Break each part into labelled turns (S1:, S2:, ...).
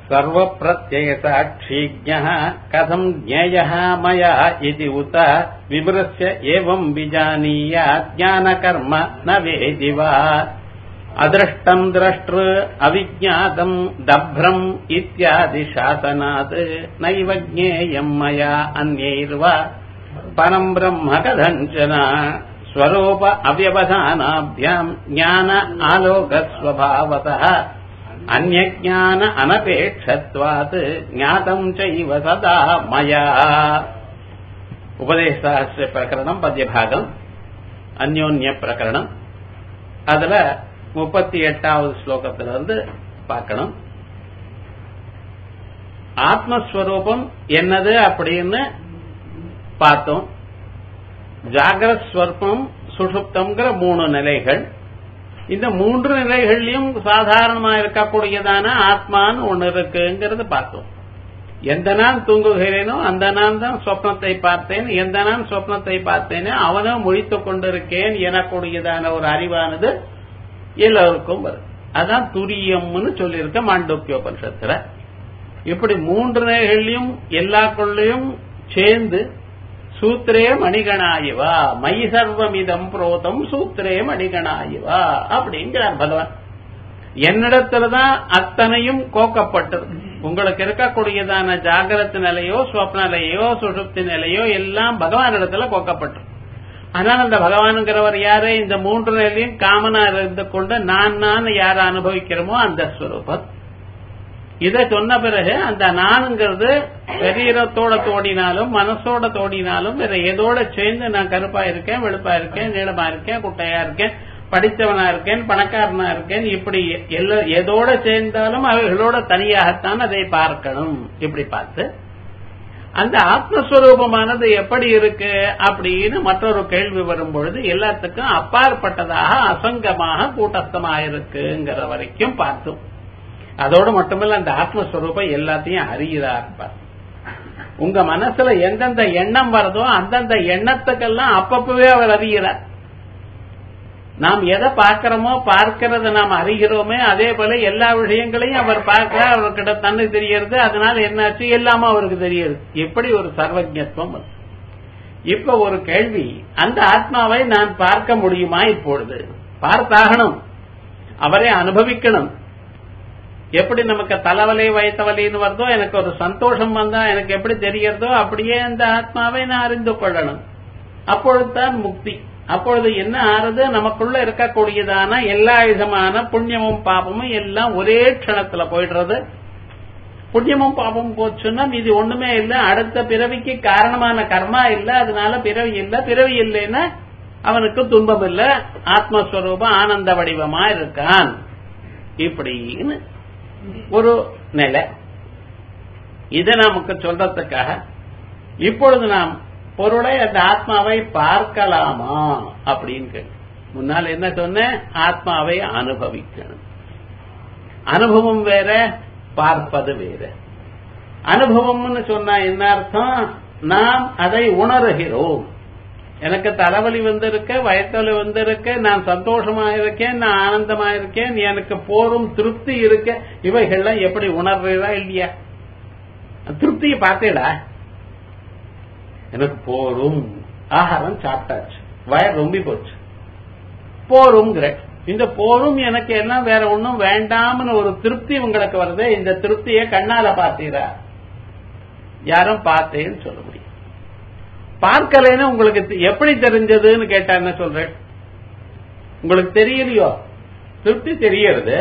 S1: सर्वप्रत्ययसाक्षीज्ञः कथम् ज्ञेयः मया इति उत विमृश्य एवम् विजानीयात् ज्ञानकर्म न वेदि वा अदृष्टम् द्रष्टृ अविज्ञातम् दभ्रम् इत्यादि शासनात् नैव ज्ञेयम् मया अन्यैर्वा परम् ब्रह्म कथञ्चन स्वरूप अव्यवधानाभ्याम् ज्ञान आलोकस्वभावतः अन्यज्ञान अनपेक्षत्वात् ज्ञातम् चैव सदा मया உபதேசாஸ்திர பிரகரணம் பத்தியபாகம் அந்யோன்ய பிரகரணம் அதுல முப்பத்தி எட்டாவது ஸ்லோகத்துல இருந்து பார்க்கணும் ஆத்மஸ்வரூபம் என்னது அப்படின்னு பார்த்தோம் ஜாகிரத் ஸ்வர்ப்பம் சுஷுப்தம்ங்கிற மூணு நிலைகள் இந்த மூன்று நிலைகள்லயும் சாதாரணமா இருக்கக்கூடியதான ஆத்மான்னு ஒண்ணு இருக்குங்கிறது பார்த்தோம் எந்த நான் தூங்குகிறேனோ அந்த நான் தான் சொப்னத்தை பார்த்தேன் எந்த நான் சொப்னத்தை பார்த்தேனோ அவனும் முழித்துக் கொண்டிருக்கேன் எனக்கூடியதான ஒரு அறிவானது எல்லோருக்கும் வரும் அதான் துரியம்னு சொல்லியிருக்க மாண்டோக்கியோபனிஷத்துல இப்படி மூன்று நிலைகள்லயும் எல்லாக்குள்ளயும் சேர்ந்து சூத்திரே மணிகணாயிவா மை சர்வமிதம் புரோதம் சூத்திரே மணிகணாயிவா அப்படிங்கிறார் பகவான் என்னிடத்துலதான் அத்தனையும் கோக்கப்பட்டது உங்களுக்கு இருக்கக்கூடியதான ஜாகிரத நிலையோ ஸ்வப்ன நிலையோ சுஷுப்தி நிலையோ எல்லாம் பகவானிடத்துல கோக்கப்பட்டது ஆனால் அந்த பகவானுங்கிறவர் யாரு இந்த மூன்று நிலையும் காமனா இருந்து கொண்டு நான் நான் யார அனுபவிக்கிறோமோ அந்த ஸ்வரூபம் இதை சொன்ன பிறகு அந்த நானுங்கிறது சரீரத்தோட தோடினாலும் மனசோட தோடினாலும் வேற எதோட சேர்ந்து நான் கருப்பா இருக்கேன் வெளுப்பா இருக்கேன் நீளமா இருக்கேன் குட்டையா இருக்கேன் படித்தவனா இருக்கேன் பணக்காரனா இருக்கேன் இப்படி எதோட சேர்ந்தாலும் அவைகளோட தனியாகத்தான் அதை பார்க்கணும் இப்படி பார்த்து அந்த ஆத்மஸ்வரூபமானது எப்படி இருக்கு அப்படின்னு மற்றொரு கேள்வி வரும் பொழுது எல்லாத்துக்கும் அப்பாற்பட்டதாக அசங்கமாக கூட்டஸ்தமாக இருக்குங்கிற வரைக்கும் பார்த்தோம் அதோடு மட்டுமல்ல அந்த ஆத்மஸ்வரூபம் எல்லாத்தையும் அறிகிறார் உங்க மனசுல எந்தெந்த எண்ணம் வருதோ அந்தந்த எண்ணத்துக்கெல்லாம் அப்பப்பவே அவர் அறிகிறார் நாம் எதை பார்க்கிறோமோ பார்க்கிறத நாம் அறிகிறோமே அதே போல எல்லா விஷயங்களையும் அவர் பார்க்கிறார் அவர்கிட்ட தன்னை தெரியறது அதனால என்னாச்சு எல்லாமே அவருக்கு தெரியுது எப்படி ஒரு சர்வஜத்துவம் இப்ப ஒரு கேள்வி அந்த ஆத்மாவை நான் பார்க்க முடியுமா இப்பொழுது பார்த்தாகணும் அவரை அனுபவிக்கணும் எப்படி நமக்கு தலைவலி வயத்தவலின்னு வருதோ எனக்கு ஒரு சந்தோஷம் வந்தா எனக்கு எப்படி தெரியறதோ அப்படியே அந்த ஆத்மாவை நான் அறிந்து கொள்ளணும் அப்பொழுதுதான் முக்தி அப்பொழுது என்ன ஆறுது நமக்குள்ள இருக்கக்கூடியதான எல்லா விதமான புண்ணியமும் பாபமும் எல்லாம் ஒரே க்ஷணத்துல போயிடுறது புண்ணியமும் பாபமும் போச்சுன்னா இது ஒண்ணுமே இல்ல அடுத்த பிறவிக்கு காரணமான கர்மா இல்ல அதனால பிறவி இல்ல பிறவி இல்லைன்னா அவனுக்கு துன்பம் இல்ல ஆத்மஸ்வரூபம் ஆனந்த வடிவமா இருக்கான் இப்படின்னு ஒரு நிலை இதை நமக்கு சொல்றதுக்காக இப்பொழுது நாம் பொருளை அந்த ஆத்மாவை பார்க்கலாமா அப்படின்னு கேள்வி முன்னால் என்ன சொன்னேன் ஆத்மாவை அனுபவிக்கணும் அனுபவம் வேற பார்ப்பது வேற அனுபவம்னு சொன்னா என்ன அர்த்தம் நாம் அதை உணர்கிறோம் எனக்கு தலைவலி வந்திருக்க வயத்தொலி வந்திருக்க நான் சந்தோஷமா இருக்கேன் நான் ஆனந்தமா இருக்கேன் எனக்கு போரும் திருப்தி இருக்க இவைகள்லாம் எப்படி உணர்றதா இல்லையா திருப்தியை பார்த்தேடா எனக்கு போரும் ஆகாரம் சாப்பிட்டாச்சு வயர் ரொம்பி போச்சு போருங்கிற இந்த போரும் எனக்கு எல்லாம் வேற ஒன்றும் வேண்டாம்னு ஒரு திருப்தி உங்களுக்கு வருது இந்த திருப்தியை கண்ணால பார்த்தீரா யாரும் பார்த்தேன்னு சொல்ல முடியும் பார்க்கலன்னு உங்களுக்கு எப்படி தெரிஞ்சதுன்னு கேட்டா என்ன சொல்றேன் உங்களுக்கு தெரியலையோ திருப்தி தெரியறது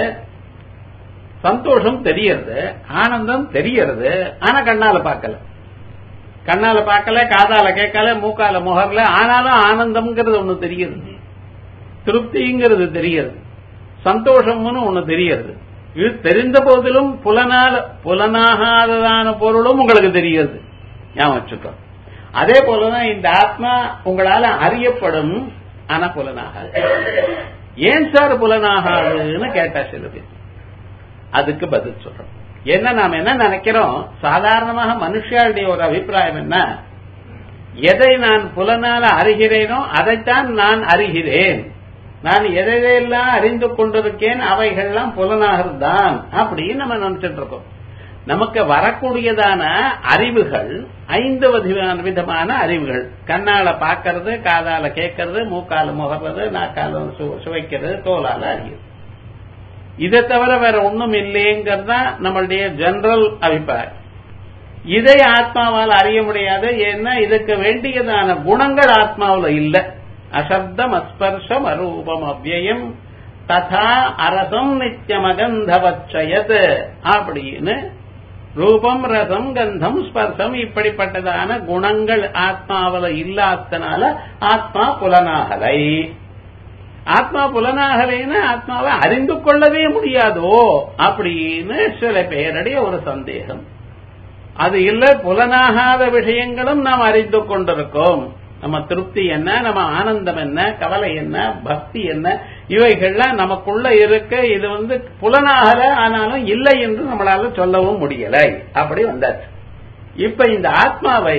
S1: சந்தோஷம் தெரியறது ஆனந்தம் தெரியறது ஆனா கண்ணால பார்க்கல கண்ணால பார்க்கல காதால கேட்கல மூக்கால முகர்ல ஆனாலும் ஆனந்தம்ங்கிறது ஒண்ணு தெரியுது திருப்திங்கிறது தெரியுது சந்தோஷம்னு ஒண்ணு தெரியுது இது தெரிந்த போதிலும் புலனால புலனாகாததான பொருளும் உங்களுக்கு தெரியுது ஞாபகம் வச்சுக்கோ அதே போலதான் இந்த ஆத்மா உங்களால அறியப்படும் ஆனா புலனாகாது ஏன் சார் புலனாகாதுன்னு கேட்டா சில பேர் அதுக்கு பதில் சொல்றோம் என்ன நாம என்ன நினைக்கிறோம் சாதாரணமாக மனுஷாளுடைய ஒரு அபிப்பிராயம் என்ன எதை நான் புலனால அறிகிறேனோ அதைத்தான் நான் அறிகிறேன் நான் எதையெல்லாம் அறிந்து கொண்டிருக்கேன் அவைகள்லாம் புலனாகிறது தான் அப்படின்னு நம்ம நினைச்சிட்டு இருக்கோம் நமக்கு வரக்கூடியதான அறிவுகள் ஐந்து விதமான விதமான அறிவுகள் கண்ணால பாக்கிறது காதால கேட்கறது மூக்கால முகர்றது நாக்கால சு- சுவைக்கிறது தோலால அறியுது இதை தவிர வேற ஒண்ணும் இல்லைங்கிறது தான் நம்மளுடைய ஜெனரல் அபிப்பிராயம் இதை ஆத்மாவால் அறிய முடியாது ஏன்னா இதுக்கு வேண்டியதான குணங்கள் ஆத்மாவுல இல்ல அசப்தம் அஸ்பர்ஷம் அரூபம் அவ்யயம் ததா அரசம் நித்தியமகந்தவச்சயத் அப்படின்னு ரூபம் ரசம் கந்தம் ஸ்பர்சம் இப்படிப்பட்டதான குணங்கள் ஆத்மாவுல இல்லாதனால ஆத்மா புலனாகலை ஆத்மா புலனாகலைன்னா ஆத்மாவை அறிந்து கொள்ளவே முடியாதோ அப்படின்னு சில பேருடைய ஒரு சந்தேகம் அது இல்ல புலனாகாத விஷயங்களும் நாம் அறிந்து கொண்டிருக்கோம் நம்ம திருப்தி என்ன நம்ம ஆனந்தம் என்ன கவலை என்ன பக்தி என்ன இவைகள்லாம் நமக்குள்ள இருக்க இது வந்து புலனாகல ஆனாலும் இல்லை என்று நம்மளால சொல்லவும் முடியலை அப்படி வந்தாச்சு இப்ப இந்த ஆத்மாவை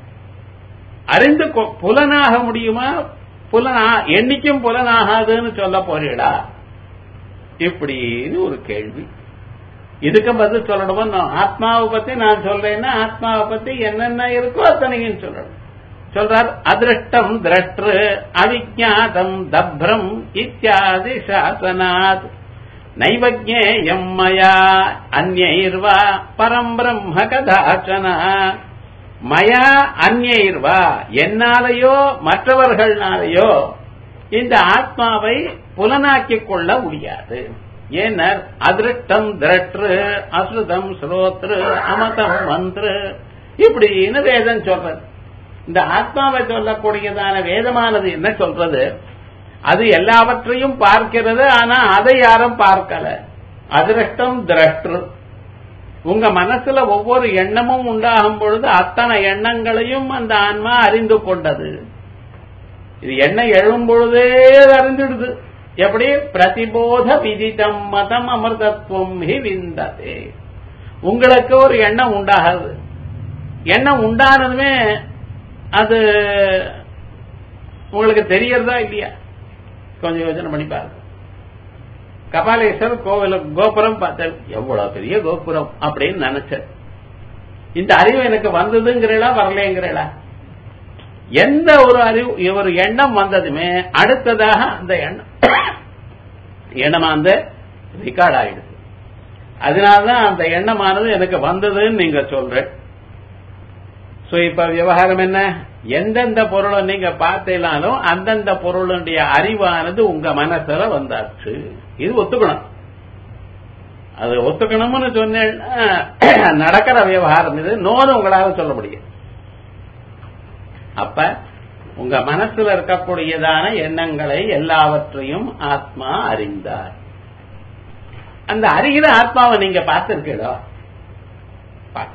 S1: அறிந்து கொ- புலனாக முடியுமா புலனா என்னைக்கும் புலனாகாதுன்னு சொல்ல போறீடா இப்படின்னு ஒரு கேள்வி இதுக்கு பதில் சொல்லணுமா நான் ஆத்மாவை பத்தி நான் சொல்றேன்னா ஆத்மாவை பத்தி என்னென்ன இருக்கோ அத்தனையும் சொல்லணும் சொல்றார் அதிருஷ்டம் திரஷ்டு அவிஜாதம் தப்ரம் இத்தியாதி சாசனாத் நைவஜ்ஞேயம் மயா அந்யைர்வா பரம் பிரம்ம கதாச்சன மயா அந்யைர்வா என்னாலேயோ மற்றவர்களாலேயோ இந்த ஆத்மாவை புலனாக்கிக் கொள்ள முடியாது ஏனர் அதிருஷ்டம் திரட்டு அசுதம் ஸ்ரோத்ரு அமதம் மந்த்ரு இப்படின்னு வேதம் சொல்றது இந்த ஆத்மாவை சொல்லக்கூடியதான வேதமானது என்ன சொல்றது அது எல்லாவற்றையும் பார்க்கிறது ஆனா அதை யாரும் பார்க்கல அதிருஷ்டம் திரஷ்டு உங்க மனசுல ஒவ்வொரு எண்ணமும் உண்டாகும் பொழுது அத்தனை எண்ணங்களையும் அந்த ஆன்மா அறிந்து கொண்டது இது எண்ணம் எழும் பொழுதே அது அறிந்துடுது எப்படி பிரதிபோத விதிதம் மதம் அமிர்தத்துவம் ஹி விந்ததே உங்களுக்கு ஒரு எண்ணம் உண்டாகாது எண்ணம் உண்டானதுமே அது உங்களுக்கு தெரியறதா இல்லையா கொஞ்சம் யோசனை பண்ணி பாருங்க கபாலேஸ்வரர் கோவில் கோபுரம் பார்த்தேன் எவ்வளவு பெரிய கோபுரம் அப்படின்னு நினைச்சேன் இந்த அறிவு எனக்கு வந்ததுங்கிறீளா வரலேங்கிறீளா எந்த ஒரு அறிவு ஒரு எண்ணம் வந்ததுமே அடுத்ததாக அந்த எண்ணம் எண்ணமா அந்த ரெக்கார்ட் ஆயிடுது அதனாலதான் அந்த எண்ணமானது எனக்கு வந்ததுன்னு நீங்க சொல்ற சோ இப்ப விவகாரம் என்ன எந்தெந்த பொருளை நீங்க பார்த்தீங்கனாலும் அந்தந்த பொருளுடைய அறிவானது உங்க மனசுல வந்தாச்சு இது ஒத்துக்கணும் அது ஒத்துக்கணும்னு சொன்னேன்னா நடக்கிற விவகாரம் இது நோன்னு உங்களால சொல்ல முடியும் அப்ப உங்க மனசுல இருக்கக்கூடியதான எண்ணங்களை எல்லாவற்றையும் ஆத்மா அறிந்தார் அந்த அறிகிற ஆத்மாவை நீங்க பார்த்திருக்கீங்களோ பார்க்க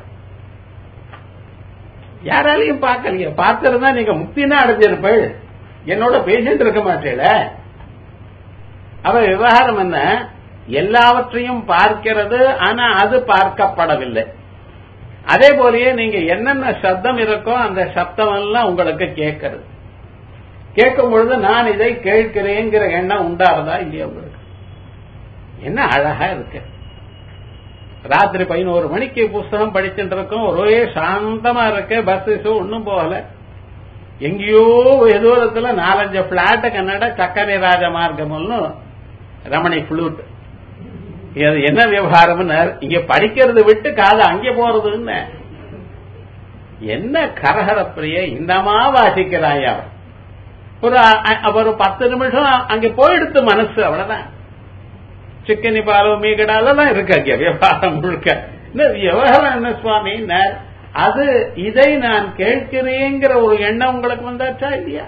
S1: யாராலையும் பார்க்கலையே பார்த்திருந்தா நீங்க முக்தினா அடைஞ்சிருப்பள் என்னோட பேசிட்டு இருக்க மாட்டேல அவ விவகாரம் என்ன எல்லாவற்றையும் பார்க்கிறது ஆனா அது பார்க்கப்படவில்லை அதே போலயே நீங்க என்னென்ன சப்தம் இருக்கோ அந்த சப்தம் எல்லாம் உங்களுக்கு கேட்கறது கேட்கும் பொழுது நான் இதை கேட்கிறேங்கிற எண்ணம் உண்டாறதா இல்லையா உங்களுக்கு என்ன அழகா இருக்கு ராத்திரி பதினோரு மணிக்கு புஸ்தகம் படிச்சுட்டு இருக்கோம் ஒரே சாந்தமா இருக்கு பஸ் ஒன்னும் போகல எங்கேயோ எதூரத்துல நாலஞ்சு பிளாட் கன்னட சக்கரை ராஜ மார்க்கம்னு ரமணி புளூட் இது என்ன விவகாரம்னு இங்க படிக்கிறது விட்டு காது அங்கே போறதுன்னு என்ன கரகரப்பிரிய இந்தமா வாசிக்கிறாயா ஒரு அ- ஒரு பத்து நிமிஷம் அங்க போயிடுத்து மனசு அவ்வளவுதான் சிக்கனி பாலம் மீகடா அதெல்லாம் இருக்கு அங்க விவகாரம் முழுக்க இந்த விவகாரம் என்ன சுவாமி அது இதை நான் கேட்கிறேங்கிற ஒரு எண்ணம் உங்களுக்கு வந்தாச்சா இல்லையா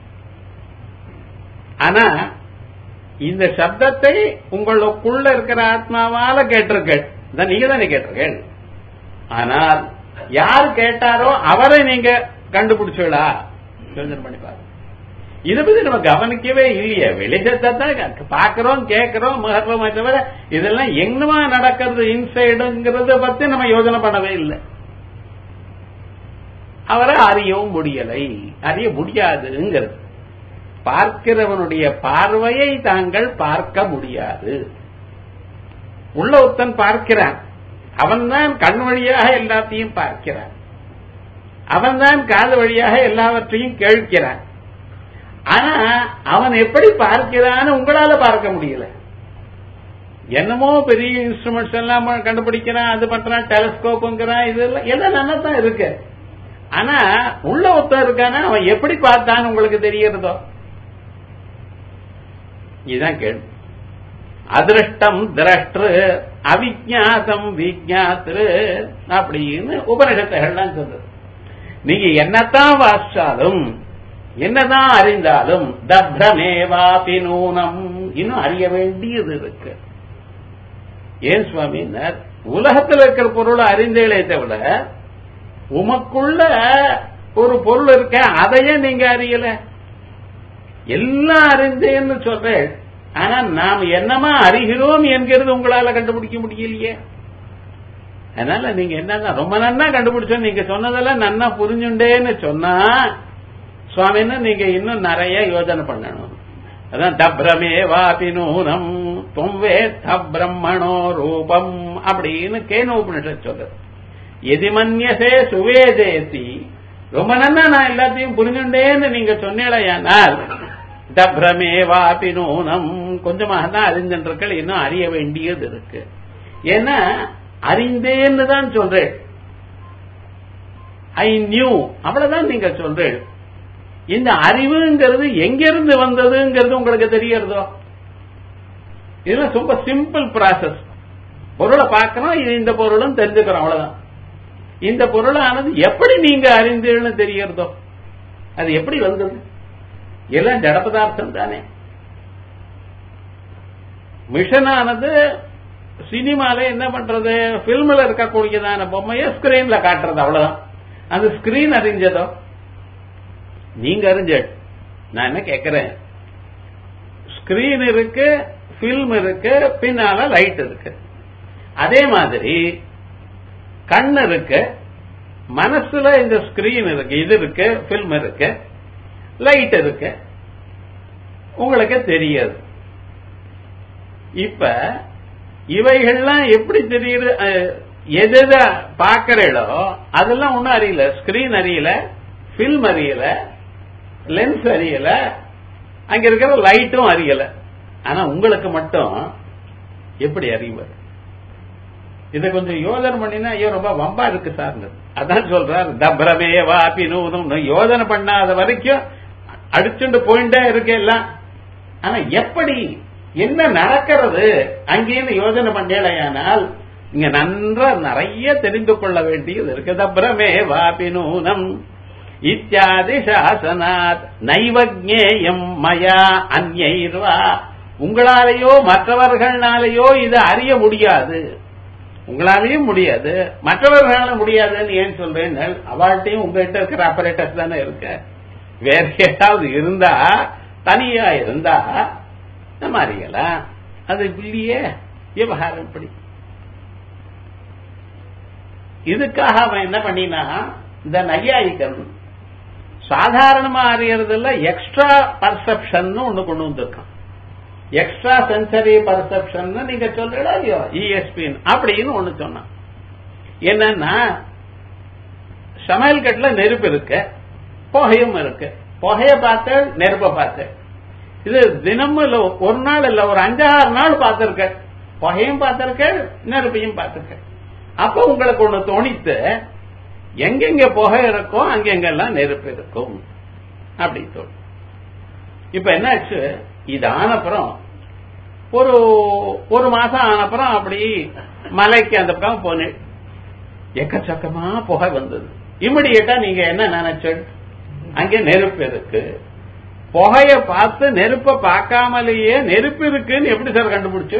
S1: ஆனா இந்த சப்தத்தை உங்களுக்குள்ள இருக்கிற ஆத்மாவால கேட்டிருக்கேன் இதான் நீங்க தானே கேட்டிருக்கேன் ஆனால் யார் கேட்டாரோ அவரை நீங்க கண்டுபிடிச்சுடா யோசனை பண்ணி பாருங்க இதை பத்தி நம்ம கவனிக்கவே இல்லையே வெளிச்சத்தை தான் பாக்குறோம் கேட்கிறோம் முகர்றோமே தவிர இதெல்லாம் எங்கமா நடக்கிறது இன்சைடுங்கிறத பத்தி நம்ம யோசனை பண்ணவே இல்லை அவரை அறியவும் முடியலை அறிய முடியாதுங்கிறது பார்க்கிறவனுடைய பார்வையை தாங்கள் பார்க்க முடியாது உள்ள ஒருத்தன் பார்க்கிறான் அவன்தான் கண் வழியாக எல்லாத்தையும் பார்க்கிறான் அவன்தான் காது வழியாக எல்லாவற்றையும் கேட்கிறான் ஆனா அவன் எப்படி பார்க்கிறான்னு உங்களால பார்க்க முடியல என்னமோ பெரிய இன்ஸ்ட்ருமெண்ட்ஸ் எல்லாம் கண்டுபிடிக்கிறான் அது பண்றான் டெலஸ்கோப்புங்கிறான் இதெல்லாம் எல்லாம் நல்லா தான் இருக்கு ஆனா உள்ள ஒருத்தன் இருக்கானா அவன் எப்படி பார்த்தான்னு உங்களுக்கு தெரியறதோ இதுதான் கேள்வி அதிருஷ்டம் திரஷ்டு அவிஜாதம் விஜாத்திரு அப்படின்னு உபனிஷத்துகள்லாம் சொல்றது நீங்க என்னத்தான் வாசிச்சாலும் என்னதான் அறிந்தாலும் தப்ரமேவாபி நூனம் இன்னும் அறிய வேண்டியது இருக்கு ஏன் சுவாமினர் உலகத்தில் இருக்கிற பொருளை அறிந்தீங்களே தவிர உமக்குள்ள ஒரு பொருள் இருக்க அதையே நீங்க அறியல எல்லாம் அறிந்தேன்னு சொல்றேன் ஆனா நாம் என்னமா அறிகிறோம் என்கிறது உங்களால கண்டுபிடிக்க முடியலையே அதனால நீங்க என்ன ரொம்ப நன்னா கண்டுபிடிச்சோம் நீங்க சொன்னதெல்லாம் நன்னா புரிஞ்சுண்டேன்னு சொன்னா சுவாமின்னு நீங்க இன்னும் நிறைய யோஜனை பண்ணணும் அதான் தப்ரமே வாபி நூனம் தொம்வே பிரம்மணோ ரூபம் அப்படின்னு கேன உபனிஷத் சொல்றது எதிமன்யசே சுவேதேசி ரொம்ப நன்னா நான் எல்லாத்தையும் புரிஞ்சுண்டேன்னு நீங்க சொன்னீங்களேயானால் தப்ரமே வாபி நூனம் கொஞ்சமாக தான் அறிஞ்சின்றிருக்கள் இன்னும் அறிய வேண்டியது இருக்கு ஏன்னா அறிந்தேன்னு தான் சொல்றேன் ஐ நியூ அவ்வளவுதான் நீங்க சொல்றேன் இந்த அறிவுங்கிறது எங்கிருந்து வந்ததுங்கிறது உங்களுக்கு தெரியறதோ இதெல்லாம் ரொம்ப சிம்பிள் ப்ராசஸ் பொருளை பார்க்கணும் இது இந்த பொருளும் தெரிஞ்சுக்கிறோம் அவ்வளவுதான் இந்த பொருளானது எப்படி நீங்க அறிந்தீர்கள்னு தெரியறதோ அது எப்படி வந்தது எல்லாம் ஜட பதார்த்தம் தானே மிஷனானது சினிமால என்ன பண்றது பிலிம்ல இருக்கக்கூடியதான பொம்மைய ஸ்கிரீன்ல காட்டுறது அவ்வளவுதான் அந்த ஸ்கிரீன் அறிஞ்சதோ நீங்க அறிஞ்ச நான் என்ன கேட்கிறேன் ஸ்கிரீன் இருக்கு பிலிம் இருக்கு பின்னால லைட் இருக்கு அதே மாதிரி கண் இருக்கு மனசுல இந்த ஸ்கிரீன் இருக்கு இது இருக்கு பிலிம் இருக்கு லைட் இருக்கு உங்களுக்கு தெரியாது இப்ப இவைகள்லாம் எப்படி தெரியுது எது பாக்கிறீங்களோ அதெல்லாம் ஒன்னும் அறியல ஸ்கிரீன் அறியல பிலிம் அறியல லென்ஸ் அறியல அங்க இருக்கிற லைட்டும் அறியல ஆனா உங்களுக்கு மட்டும் எப்படி அறிவது இதை கொஞ்சம் யோசனை பண்ணினா ஐயோ ரொம்ப வம்பா இருக்கு சார் அதான் சொல்றார் தப்ரமே வாபி நூதம் யோசனை பண்ணாத வரைக்கும் அடிச்சுட்டு போயிட்டே இருக்கு எல்லாம் ஆனா எப்படி என்ன நடக்கிறது அங்கேன்னு யோசனை பண்ணலையானால் இங்க நன்றா நிறைய தெரிந்து கொள்ள வேண்டியது இருக்கு தப்ரமே வாபி நூனம் இத்தியாதி சாசனாத் நைவஜேயம் மயா அந்நைர்வா உங்களாலேயோ மற்றவர்களாலேயோ இதை அறிய முடியாது உங்களாலேயும் முடியாது மற்றவர்களால முடியாதுன்னு ஏன் சொல்றேன் அவள்கிட்டையும் உங்ககிட்ட இருக்கிற ஆபரேட்டர்ஸ் தானே இருக்க வேற ஏதாவது இருந்தா தனியா இருந்தா நம்ம அறியலாம் அது இல்லையே விவகாரம் இப்படி இதுக்காக அவன் என்ன பண்ணினா இந்த நையாயிக்கன் சாதாரணமா அறியறதுல எக்ஸ்ட்ரா பர்செப்ஷன் ஒண்ணு கொண்டு வந்திருக்கான் எக்ஸ்ட்ரா சென்சரி பர்செப்ஷன் நீங்க சொல்றீங்களா இல்லையோ இஎஸ்பின் அப்படின்னு ஒண்ணு சொன்னான் என்னன்னா சமையல் கட்டுல நெருப்பு இருக்கு புகையும் இருக்கு புகைய பார்த்த நெருப்ப பார்த்த இது தினமும் இல்ல ஒரு நாள் இல்ல ஒரு அஞ்சாறு நாள் பார்த்திருக்க புகையும் பார்த்திருக்க நெருப்பையும் பார்த்திருக்க அப்ப உங்களுக்கு ஒண்ணு தோணித்து எங்கெங்க புகை இருக்கோ அங்கெங்கெல்லாம் நெருப்பு இருக்கும் அப்படி தோணும் இப்ப என்னாச்சு இது ஆனப்புறம் ஒரு ஒரு மாசம் ஆனப்புறம் அப்படி மலைக்கு அந்த பக்கம் போனேன் எக்கச்சக்கமா புகை வந்தது இமிடியேட்டா நீங்க என்ன நினைச்சு அங்கே நெருப்பு இருக்கு புகைய பார்த்து நெருப்ப பார்க்காமலேயே நெருப்பு இருக்குன்னு எப்படி சார் கண்டுபிடிச்சு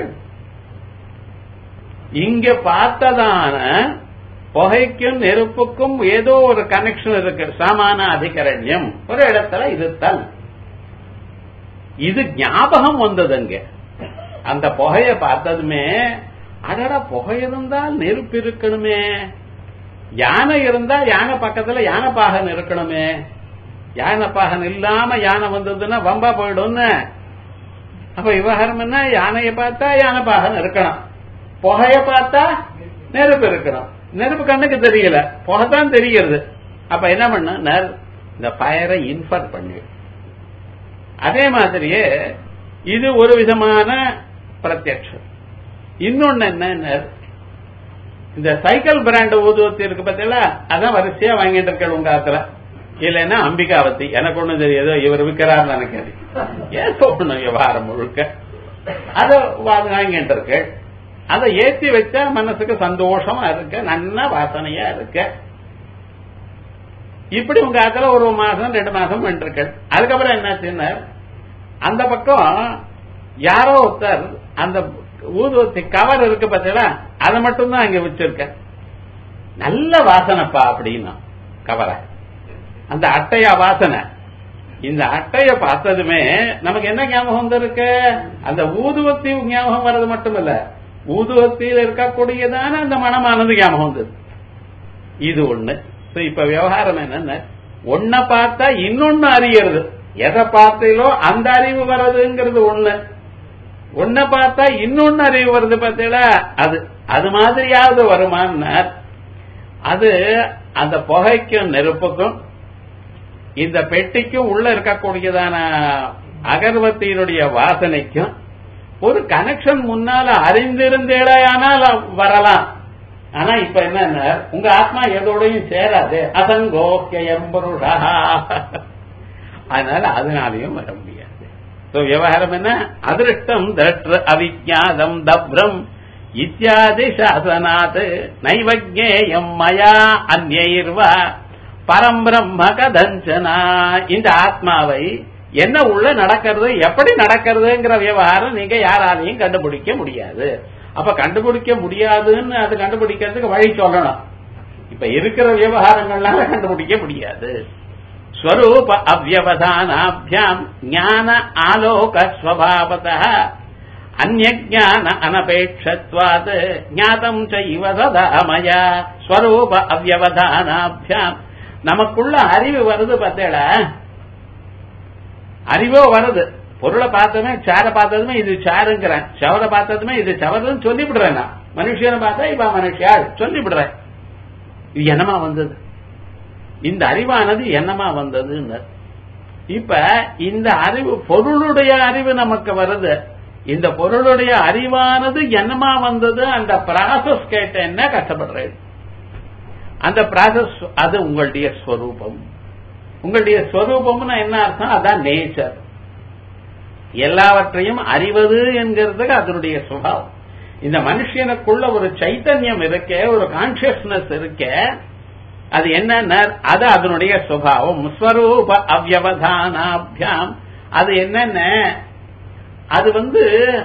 S1: இங்க பார்த்ததான புகைக்கும் நெருப்புக்கும் ஏதோ ஒரு கனெக்ஷன் இருக்கு சமான அதிகரண்யம் ஒரு இடத்துல இருத்தல் இது ஞாபகம் வந்ததுங்க அந்த புகைய பார்த்ததுமே அடடா புகை இருந்தால் நெருப்பு இருக்கணுமே யானை இருந்தா யானை பக்கத்துல யானை பாகன் இருக்கணுமே யானை பாகன் இல்லாம யானை வந்ததுன்னா வம்பா போயிடும்னு அப்ப விவகாரம் என்ன யானையை பார்த்தா யானை பாகன் இருக்கணும் புகைய பார்த்தா நெருப்பு இருக்கணும் நெருப்பு கண்ணுக்கு தெரியல புகத்தான் தெரிகிறது அப்ப என்ன பண்ண நெர் இந்த பயரை இன்ஃபர் பண்ணி அதே மாதிரியே இது ஒரு விதமான பிரத்யக்ஷம் இன்னொன்னு என்ன இந்த சைக்கிள் பிராண்ட் ஊதுவத்தி இருக்கு பார்த்தீங்களா அதான் வரிசையா வாங்கிட்டு இருக்க உங்க ஆத்துல இல்லைன்னா அம்பிகாவத்தி எனக்கு ஒண்ணும் தெரியாது இவர் விற்கிறார் நினைக்காது ஏன் சொல்லணும் விவகாரம் முழுக்க அதை வாங்கிட்டு இருக்கு அதை ஏற்றி வச்சா மனசுக்கு சந்தோஷமா இருக்க நல்ல வாசனையா இருக்க இப்படி உங்க ஆத்துல ஒரு மாசம் ரெண்டு மாசம் பண்ணிருக்க அதுக்கப்புறம் என்னாச்சுன்னா அந்த பக்கம் யாரோ ஒருத்தர் அந்த ஊதுவத்தி கவர் இருக்கு பார்த்தீங்களா அதை மட்டும்தான் அங்க வச்சிருக்க நல்ல வாசனைப்பா அப்படின்னா கவரை அந்த அட்டையா வாசனை இந்த அட்டைய பார்த்ததுமே நமக்கு என்ன ஞாபகம் வந்திருக்கு அந்த ஊதுவத்தி ஞாபகம் வர்றது மட்டும் இல்ல ஊதுவத்தியில் இருக்கக்கூடியதான அந்த மனமானது ஞாபகம் வந்தது இது ஒண்ணு இப்ப விவகாரம் என்னன்னு ஒன்ன பார்த்தா இன்னொன்னு அறியறது எதை பார்த்தீங்களோ அந்த அறிவு வர்றதுங்கிறது ஒண்ணு ஒன்ன பார்த்தா இன்னொன்னு அறிவு வருது பார்த்தீங்களா அது அது மாதிரியாவது வருமானார் அது அந்த புகைக்கும் நெருப்புக்கும் இந்த பெட்டிக்கும் உள்ள இருக்கக்கூடியதான அகர்வத்தினுடைய வாசனைக்கும் ஒரு கனெக்ஷன் முன்னால அறிந்திருந்தேடையானால் வரலாம் ஆனா இப்ப என்ன உங்க ஆத்மா எதோடையும் சேராது அசங்கோக்கியம் புருஷா அதனால அதனாலையும் வர முடியாது விவகாரம் என்ன அதிருஷ்டம் திரட்டு அவிஜாதம் தப்ரம் இத்தியாதி சாசனாத் நைவஜேயம் மயா அந்நைர்வா பரம் பிரம்ம கதஞ்சனா இந்த ஆத்மாவை என்ன உள்ள நடக்கிறது எப்படி நடக்கிறதுங்கிற விவகாரம் நீங்க யாராலையும் கண்டுபிடிக்க முடியாது அப்ப கண்டுபிடிக்க முடியாதுன்னு அது கண்டுபிடிக்கிறதுக்கு வழி சொல்லணும் இப்ப இருக்கிற விவகாரங்கள்னால கண்டுபிடிக்க முடியாது ஸ்வரூப அவ்வவதானாபியாம் ஞான ஆலோக ஸ்வபாவத அந்ஞான அனபேட்சத்வாத் ஞாதம் செய்வ சதாமயா ஸ்வரூப அவ்வவதானாபியாம் நமக்குள்ள அறிவு வருது பார்த்தேடா அறிவோ வருது பொருளை பார்த்ததுமே சேரை பார்த்ததுமே இது சேருங்கிறேன் சவரை பார்த்ததுமே இது சவருன்னு சொல்லிவிடுறேன் நான் மனுஷனை பார்த்தா இப்ப மனுஷியாள் சொல்லிவிடுறேன் இது என்னமா வந்தது இந்த அறிவானது என்னமா வந்ததுன்னு இப்ப இந்த அறிவு பொருளுடைய அறிவு நமக்கு வருது இந்த பொருளுடைய அறிவானது என்னமா வந்தது அந்த ப்ராசஸ் கேட்ட என்ன கஷ்டப்படுறேன் அந்த ப்ராசஸ் அது உங்களுடைய ஸ்வரூபம் உங்களுடைய ஸ்வரூபம்னு என்ன அர்த்தம் அதான் நேச்சர் எல்லாவற்றையும் அறிவது என்கிறதுக்கு அதனுடைய சுபாவம் இந்த மனுஷனுக்குள்ள ஒரு சைத்தன்யம் இருக்க ஒரு கான்சியஸ்னஸ் இருக்க அது என்ன அது அதனுடைய சுபாவம் ஸ்வரூப அவ்வவதானாபியாம் அது என்னென்ன அது வந்து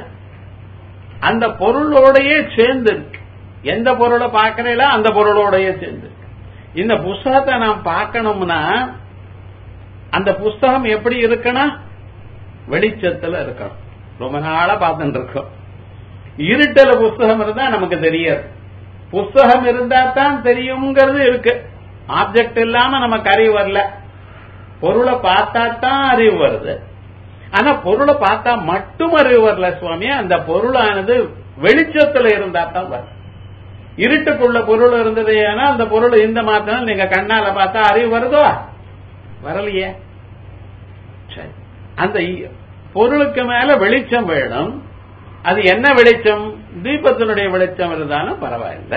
S1: அந்த பொருளோடையே சேர்ந்து இருக்கு எந்த பொருளை பார்க்கறீங்களோ அந்த பொருளோடையே சேர்ந்து இருக்கு இந்த புஸ்தகத்தை நாம் பார்க்கணும்னா அந்த புஸ்தகம் எப்படி இருக்கணும் வெளிச்சத்துல இருக்கணும் ரொம்ப நாளா பார்த்துட்டு இருக்கோம் இருட்டல புஸ்தகம் இருந்தா நமக்கு தெரியாது புஸ்தகம் இருந்தா தான் தெரியுங்கிறது இருக்கு ஆப்ஜெக்ட் இல்லாம நமக்கு அறிவு வரல பொருளை பார்த்தா தான் அறிவு வருது ஆனா பொருளை பார்த்தா மட்டும் அறிவு வரல சுவாமி அந்த பொருளானது வெளிச்சத்துல இருந்தா தான் வரும் இருட்டுக்குள்ள பொருள் இருந்தது ஏன்னா அந்த பொருள் இந்த மாத்திரம் நீங்க கண்ணால பார்த்தா அறிவு வருதோ வரலையே சரி அந்த பொருளுக்கு மேல வெளிச்சம் வேணும் அது என்ன வெளிச்சம் தீபத்தினுடைய வெளிச்சம் இருந்தாலும் பரவாயில்ல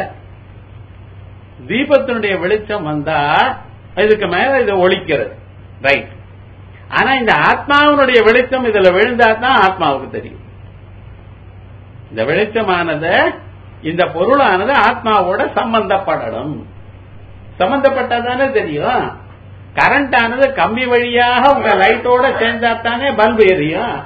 S1: தீபத்தினுடைய வெளிச்சம் வந்தா இதுக்கு மேல இது ஒழிக்கிறது ரைட் ஆனா இந்த ஆத்மாவினுடைய வெளிச்சம் இதுல விழுந்தா தான் ஆத்மாவுக்கு தெரியும் இந்த வெளிச்சமானது இந்த பொருளானது ஆத்மாவோட சம்பந்தப்படணும் சம்பந்தப்பட்டாதானே தெரியும் கரண்ட் ஆனது கம்பி வழியாக உங்க லைட்டோட சேர்ந்தா தானே பல்பு எரியும்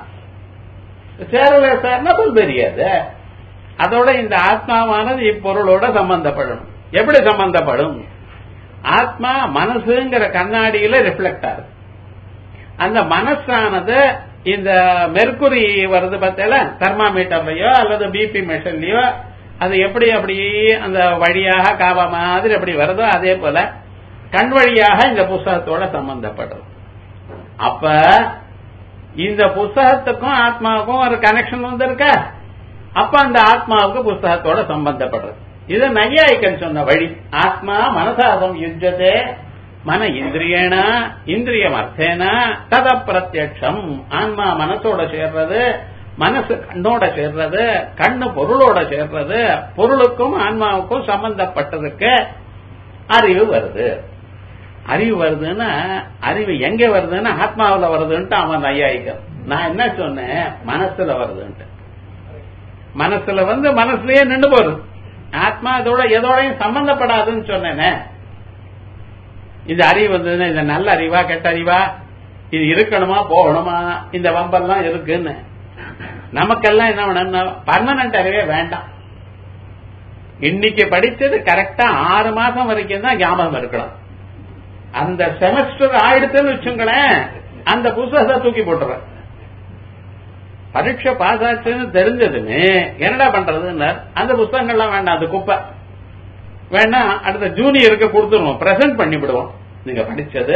S1: சேரல சார்னா பல்பு எரியாது அதோட இந்த ஆத்மாவானது இப்பொருளோட சம்பந்தப்படணும் எப்படி சம்பந்தப்படும் ஆத்மா மனசுங்கிற கண்ணாடியில ரிஃப்ளெக்ட் ஆகுது அந்த மனசானது இந்த மெர்குரி வருது பார்த்தல தெர்மாமீட்டர்லயோ அல்லது பிபி மெஷின்லயோ அது எப்படி அப்படி அந்த வழியாக காவா மாதிரி அப்படி வருதோ அதே போல கண் வழியாக இந்த புஸ்தகத்தோட சம்பந்தப்படுறது அப்ப இந்த புஸ்தகத்துக்கும் ஆத்மாவுக்கும் ஒரு கனெக்ஷன் வந்திருக்க அப்ப அந்த ஆத்மாவுக்கு புஸ்தகத்தோட சம்பந்தப்படுறது இது நையாயிக்கன் சொன்ன வழி ஆத்மா மனசாதம் யுஜதே மன இந்திரியேன இந்திரியம் அர்த்தேன தத பிரத்யட்சம் ஆன்மா மனசோட சேர்றது மனசு கண்ணோட சேர்றது கண்ணு பொருளோட சேர்றது பொருளுக்கும் ஆன்மாவுக்கும் சம்பந்தப்பட்டதுக்கு அறிவு வருது அறிவு வருதுன்னா அறிவு எங்க வருதுன்னா ஆத்மாவில் வருதுன்ட்டு அவன் நையாயிக்கம் நான் என்ன சொன்னேன் மனசுல வருதுன்ட்டு மனசுல வந்து மனசுலயே நின்று போகுது ஆத்மா இதோட எதோடையும் சம்பந்தப்படாதுன்னு சொன்னேனே இந்த அறிவு வந்ததுன்னா இந்த நல்ல அறிவா கெட்ட அறிவா இது இருக்கணுமா போகணுமா இந்த வம்பெல்லாம் இருக்குன்னு நமக்கெல்லாம் என்ன வேணும் பர்மனன்ட் அறிவே வேண்டாம் இன்னைக்கு படிச்சது கரெக்டா ஆறு மாசம் வரைக்கும் தான் ஞாபகம் இருக்கணும் அந்த செமஸ்டர் ஆயிடுத்துன்னு வச்சுங்களேன் அந்த புத்தகத்தை தூக்கி போட்டுறேன் பரீட்சை பாஸ் ஆச்சுன்னு தெரிஞ்சதுமே என்னடா பண்றதுன்னு அந்த புஸ்தகங்கள்லாம் வேண்டாம் அது குப்பை வேணா அடுத்த ஜூனியருக்கு கொடுத்துருவோம் பிரசன்ட் பண்ணி விடுவோம் நீங்க படிச்சது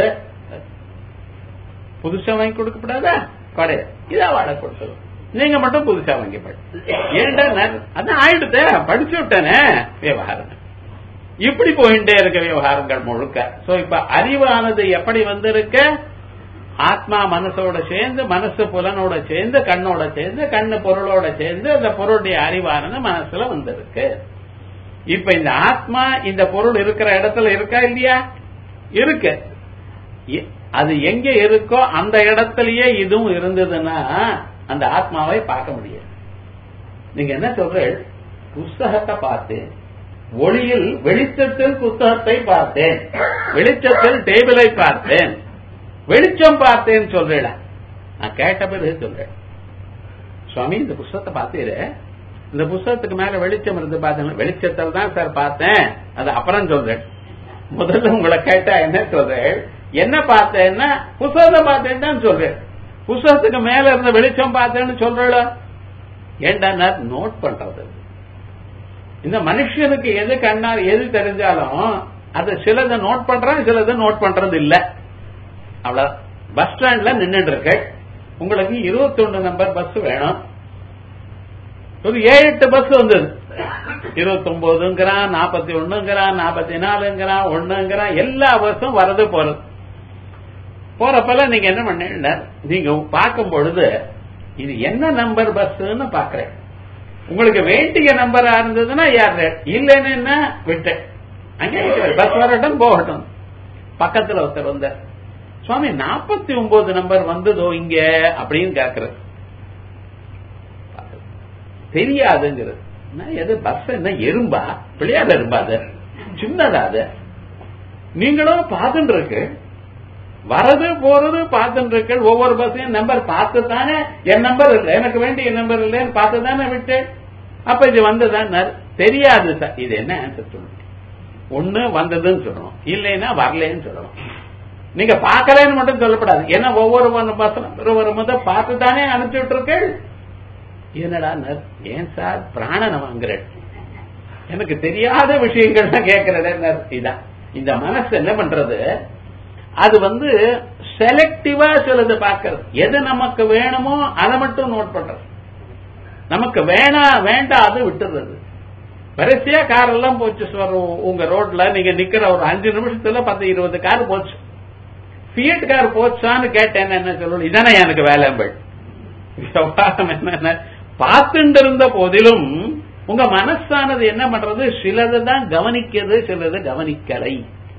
S1: புதுசா வாங்கி கொடுக்கப்படாதா கிடையாது இதா வாடகை கொடுத்துருவோம் நீங்க மட்டும் புதுசா வாங்கி படி ஏன்டா அதான் ஆயிடுத்த படிச்சு விட்டேனே விவகாரம் இப்படி போயிட்டே இருக்க விவகாரங்கள் முழுக்க சோ இப்ப அறிவானது எப்படி வந்திருக்க ஆத்மா மனசோட சேர்ந்து மனசு புலனோட சேர்ந்து கண்ணோட சேர்ந்து கண்ணு பொருளோட சேர்ந்து அந்த பொருளுடைய அறிவானது மனசுல வந்திருக்கு இப்ப இந்த ஆத்மா இந்த பொருள் இருக்கிற இடத்துல இருக்கா இல்லையா இருக்கு அது எங்க இருக்கோ அந்த இடத்துலயே இதுவும் இருந்ததுன்னா அந்த ஆத்மாவை பார்க்க முடியாது நீங்க என்ன சொல்ற புஸ்தகத்தை பார்த்தேன் ஒளியில் வெளிச்சத்தில் புத்தகத்தை பார்த்தேன் வெளிச்சத்தில் டேபிளை பார்த்தேன் வெளிச்சம் பார்த்தேன்னு சொல்றேன் நான் கேட்ட பிறகு சொல்றேன் சுவாமி இந்த புஸ்தகத்தை பார்த்தீரு இந்த புஸ்தகத்துக்கு மேல வெளிச்சம் இருந்து பார்த்தேன் வெளிச்சத்தில் தான் சார் பார்த்தேன் அது அப்புறம் சொல்றேன் முதல்ல உங்களை கேட்டா என்ன சொல்றேன் என்ன பார்த்தேன்னா புஸ்தகத்தை பார்த்தேன்னு தான் சொல்றேன் புஸ்தகத்துக்கு மேல இருந்த வெளிச்சம் பார்த்தேன்னு சொல்றல ஏண்டா நோட் பண்றது இந்த மனுஷனுக்கு எது கண்ணார் எது தெரிஞ்சாலும் அது சிலதை நோட் பண்றான் சிலதை நோட் பண்றது இல்ல அவ்வளவு பஸ் ஸ்டாண்ட்ல நின்றுட்டு இருக்கு உங்களுக்கு இருபத்தி ஒன்னு நம்பர் பஸ் வேணும் ஒரு ஏழு எட்டு பஸ் வந்தது இருபத்தி ஒன்பதுங்கிறான் நாற்பத்தி ஒண்ணுங்கிறான் நாற்பத்தி நாலுங்கிறான் ஒண்ணுங்கிறான் எல்லா பஸ்ஸும் வரது போறது போறப்பெல்லாம் நீங்க என்ன பண்ண நீங்க பார்க்கும் பொழுது இது என்ன நம்பர் பஸ்ன்னு பாக்குறேன் உங்களுக்கு வேண்டிய நம்பரா இருந்ததுன்னா யார் இல்லைன்னு விட்டேன் அங்கே பஸ் வரட்டும் போகட்டும் பக்கத்துல ஒருத்தர் வந்த சுவாமி நாற்பத்தி ஒன்பது நம்பர் வந்ததோ இங்க அப்படின்னு கேக்குறது தெரியாதுங்கிறது எது பஸ் என்ன எறும்பா பிள்ளையாத எறும்பா அது சின்னதா அது நீங்களும் பார்த்துட்டு இருக்கு வரது போறது பார்த்துட்டு இருக்கு ஒவ்வொரு பஸ்ஸையும் நம்பர் பார்த்து தானே என் நம்பர் இல்லை எனக்கு வேண்டிய நம்பர் இல்லைன்னு பார்த்து தானே விட்டு அப்ப இது வந்ததான் தெரியாது சார் இது என்ன ஆன்சர் சொல்லணும் ஒண்ணு வந்ததுன்னு சொல்லணும் இல்லைன்னா வரலன்னு சொல்லணும் நீங்க பார்க்கலன்னு மட்டும் சொல்லப்படாது ஏன்னா ஒவ்வொரு பஸ் நம்பர் வரும்போது பார்த்து தானே அனுப்பிச்சுட்டு இருக்கு என்னடா ஏன் சார் பிராணனை வாங்குற எனக்கு தெரியாத விஷயங்கள் தான் கேட்கிறேன் இதான் இந்த மனசு என்ன பண்றது அது வந்து செலக்டிவா சிலது பார்க்கறது எது நமக்கு வேணுமோ அதை மட்டும் நோட் பண்றது நமக்கு வேணா வேண்டாம் அது விட்டுறது வரிசையா கார் எல்லாம் போச்சு சார் உங்க ரோட்ல நீங்க நிக்கிற ஒரு அஞ்சு நிமிஷத்துல பத்து இருபது கார் போச்சு பியட் கார் போச்சான்னு கேட்டேன் என்ன சொல்லணும் இதானே எனக்கு வேலைம்பள் விவகாரம் என்னென்ன பார்த்துட்டு இருந்த போதிலும் உங்க மனசானது என்ன பண்றது சிலது தான் கவனிக்கிறது சிலது கவனிக்கலை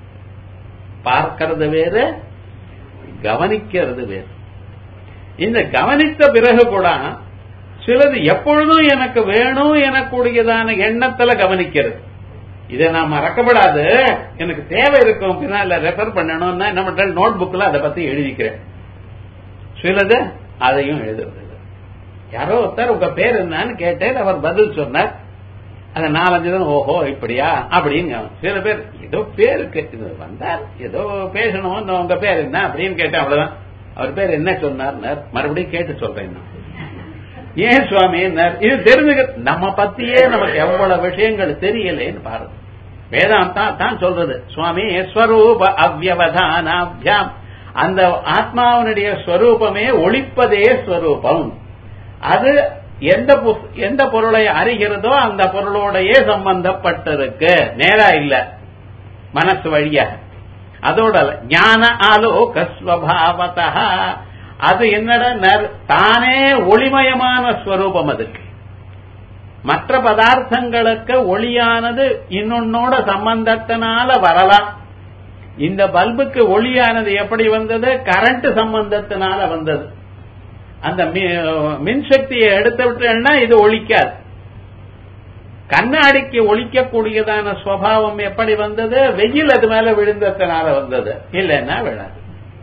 S1: பார்க்கிறது வேறு கவனிக்கிறது வேறு இந்த கவனித்த பிறகு கூட சிலது எப்பொழுதும் எனக்கு வேணும் எனக்கூடியதான எண்ணத்துல கவனிக்கிறது இதை நான் மறக்கப்படாது எனக்கு தேவை இருக்கும் பின்னால ரெஃபர் பண்ணணும்னா என்ன பண்ற நோட் புக்ல அதை பத்தி எழுதிக்கிறேன் சிலது அதையும் எழுதுறது யாரோ ஒருத்தர் உங்க பேர் என்னன்னு கேட்டேன் அவர் பதில் சொன்னார் அந்த நாலஞ்சு தான் ஓஹோ இப்படியா அப்படின்னு சில பேர் ஏதோ பேருக்கு இது வந்தார் ஏதோ பேசணும் உங்க பேர் என்ன அப்படின்னு கேட்டேன் அவ்வளவுதான் அவர் பேர் என்ன சொன்னார் மறுபடியும் கேட்டு சொல்றேன் ஏன் சுவாமி இது தெரிஞ்சுக்க நம்ம பத்தியே நமக்கு எவ்வளவு விஷயங்கள் தெரியலேன்னு பாருங்க வேதாந்தா தான் சொல்றது சுவாமி ஸ்வரூப அவ்வவதானாபியாம் அந்த ஆத்மாவனுடைய ஸ்வரூபமே ஒழிப்பதே ஸ்வரூபம் அது எந்த புஸ்- எந்த பொருளை அறிகிறதோ அந்த பொருளோடையே சம்பந்தப்பட்டிருக்கு நேரா இல்ல மனசு வழியா அதோட இல்ல. ஞான ஆலோக ஸ்வபாவதா அது என்னடா நர்- தானே ஒளிமயமான ஸ்வரூபம் அதுக்கு மற்ற பதார்த்தங்களுக்கு ஒளியானது இன்னொன்னோட சம்பந்தத்தினால வரலாம் இந்த பல்புக்கு ஒளியானது எப்படி வந்தது கரண்ட் சம்பந்தத்தினால வந்தது அந்த மி- மின்சக்தியை எடுத்து விட்டேன்னா இது ஒழிக்காது கண்ணாடிக்கு ஒழிக்கக்கூடியதான சுவாவம் எப்படி வந்தது வெயில் அது மேல விழுந்ததுனால வந்தது இல்லைன்னா விழாது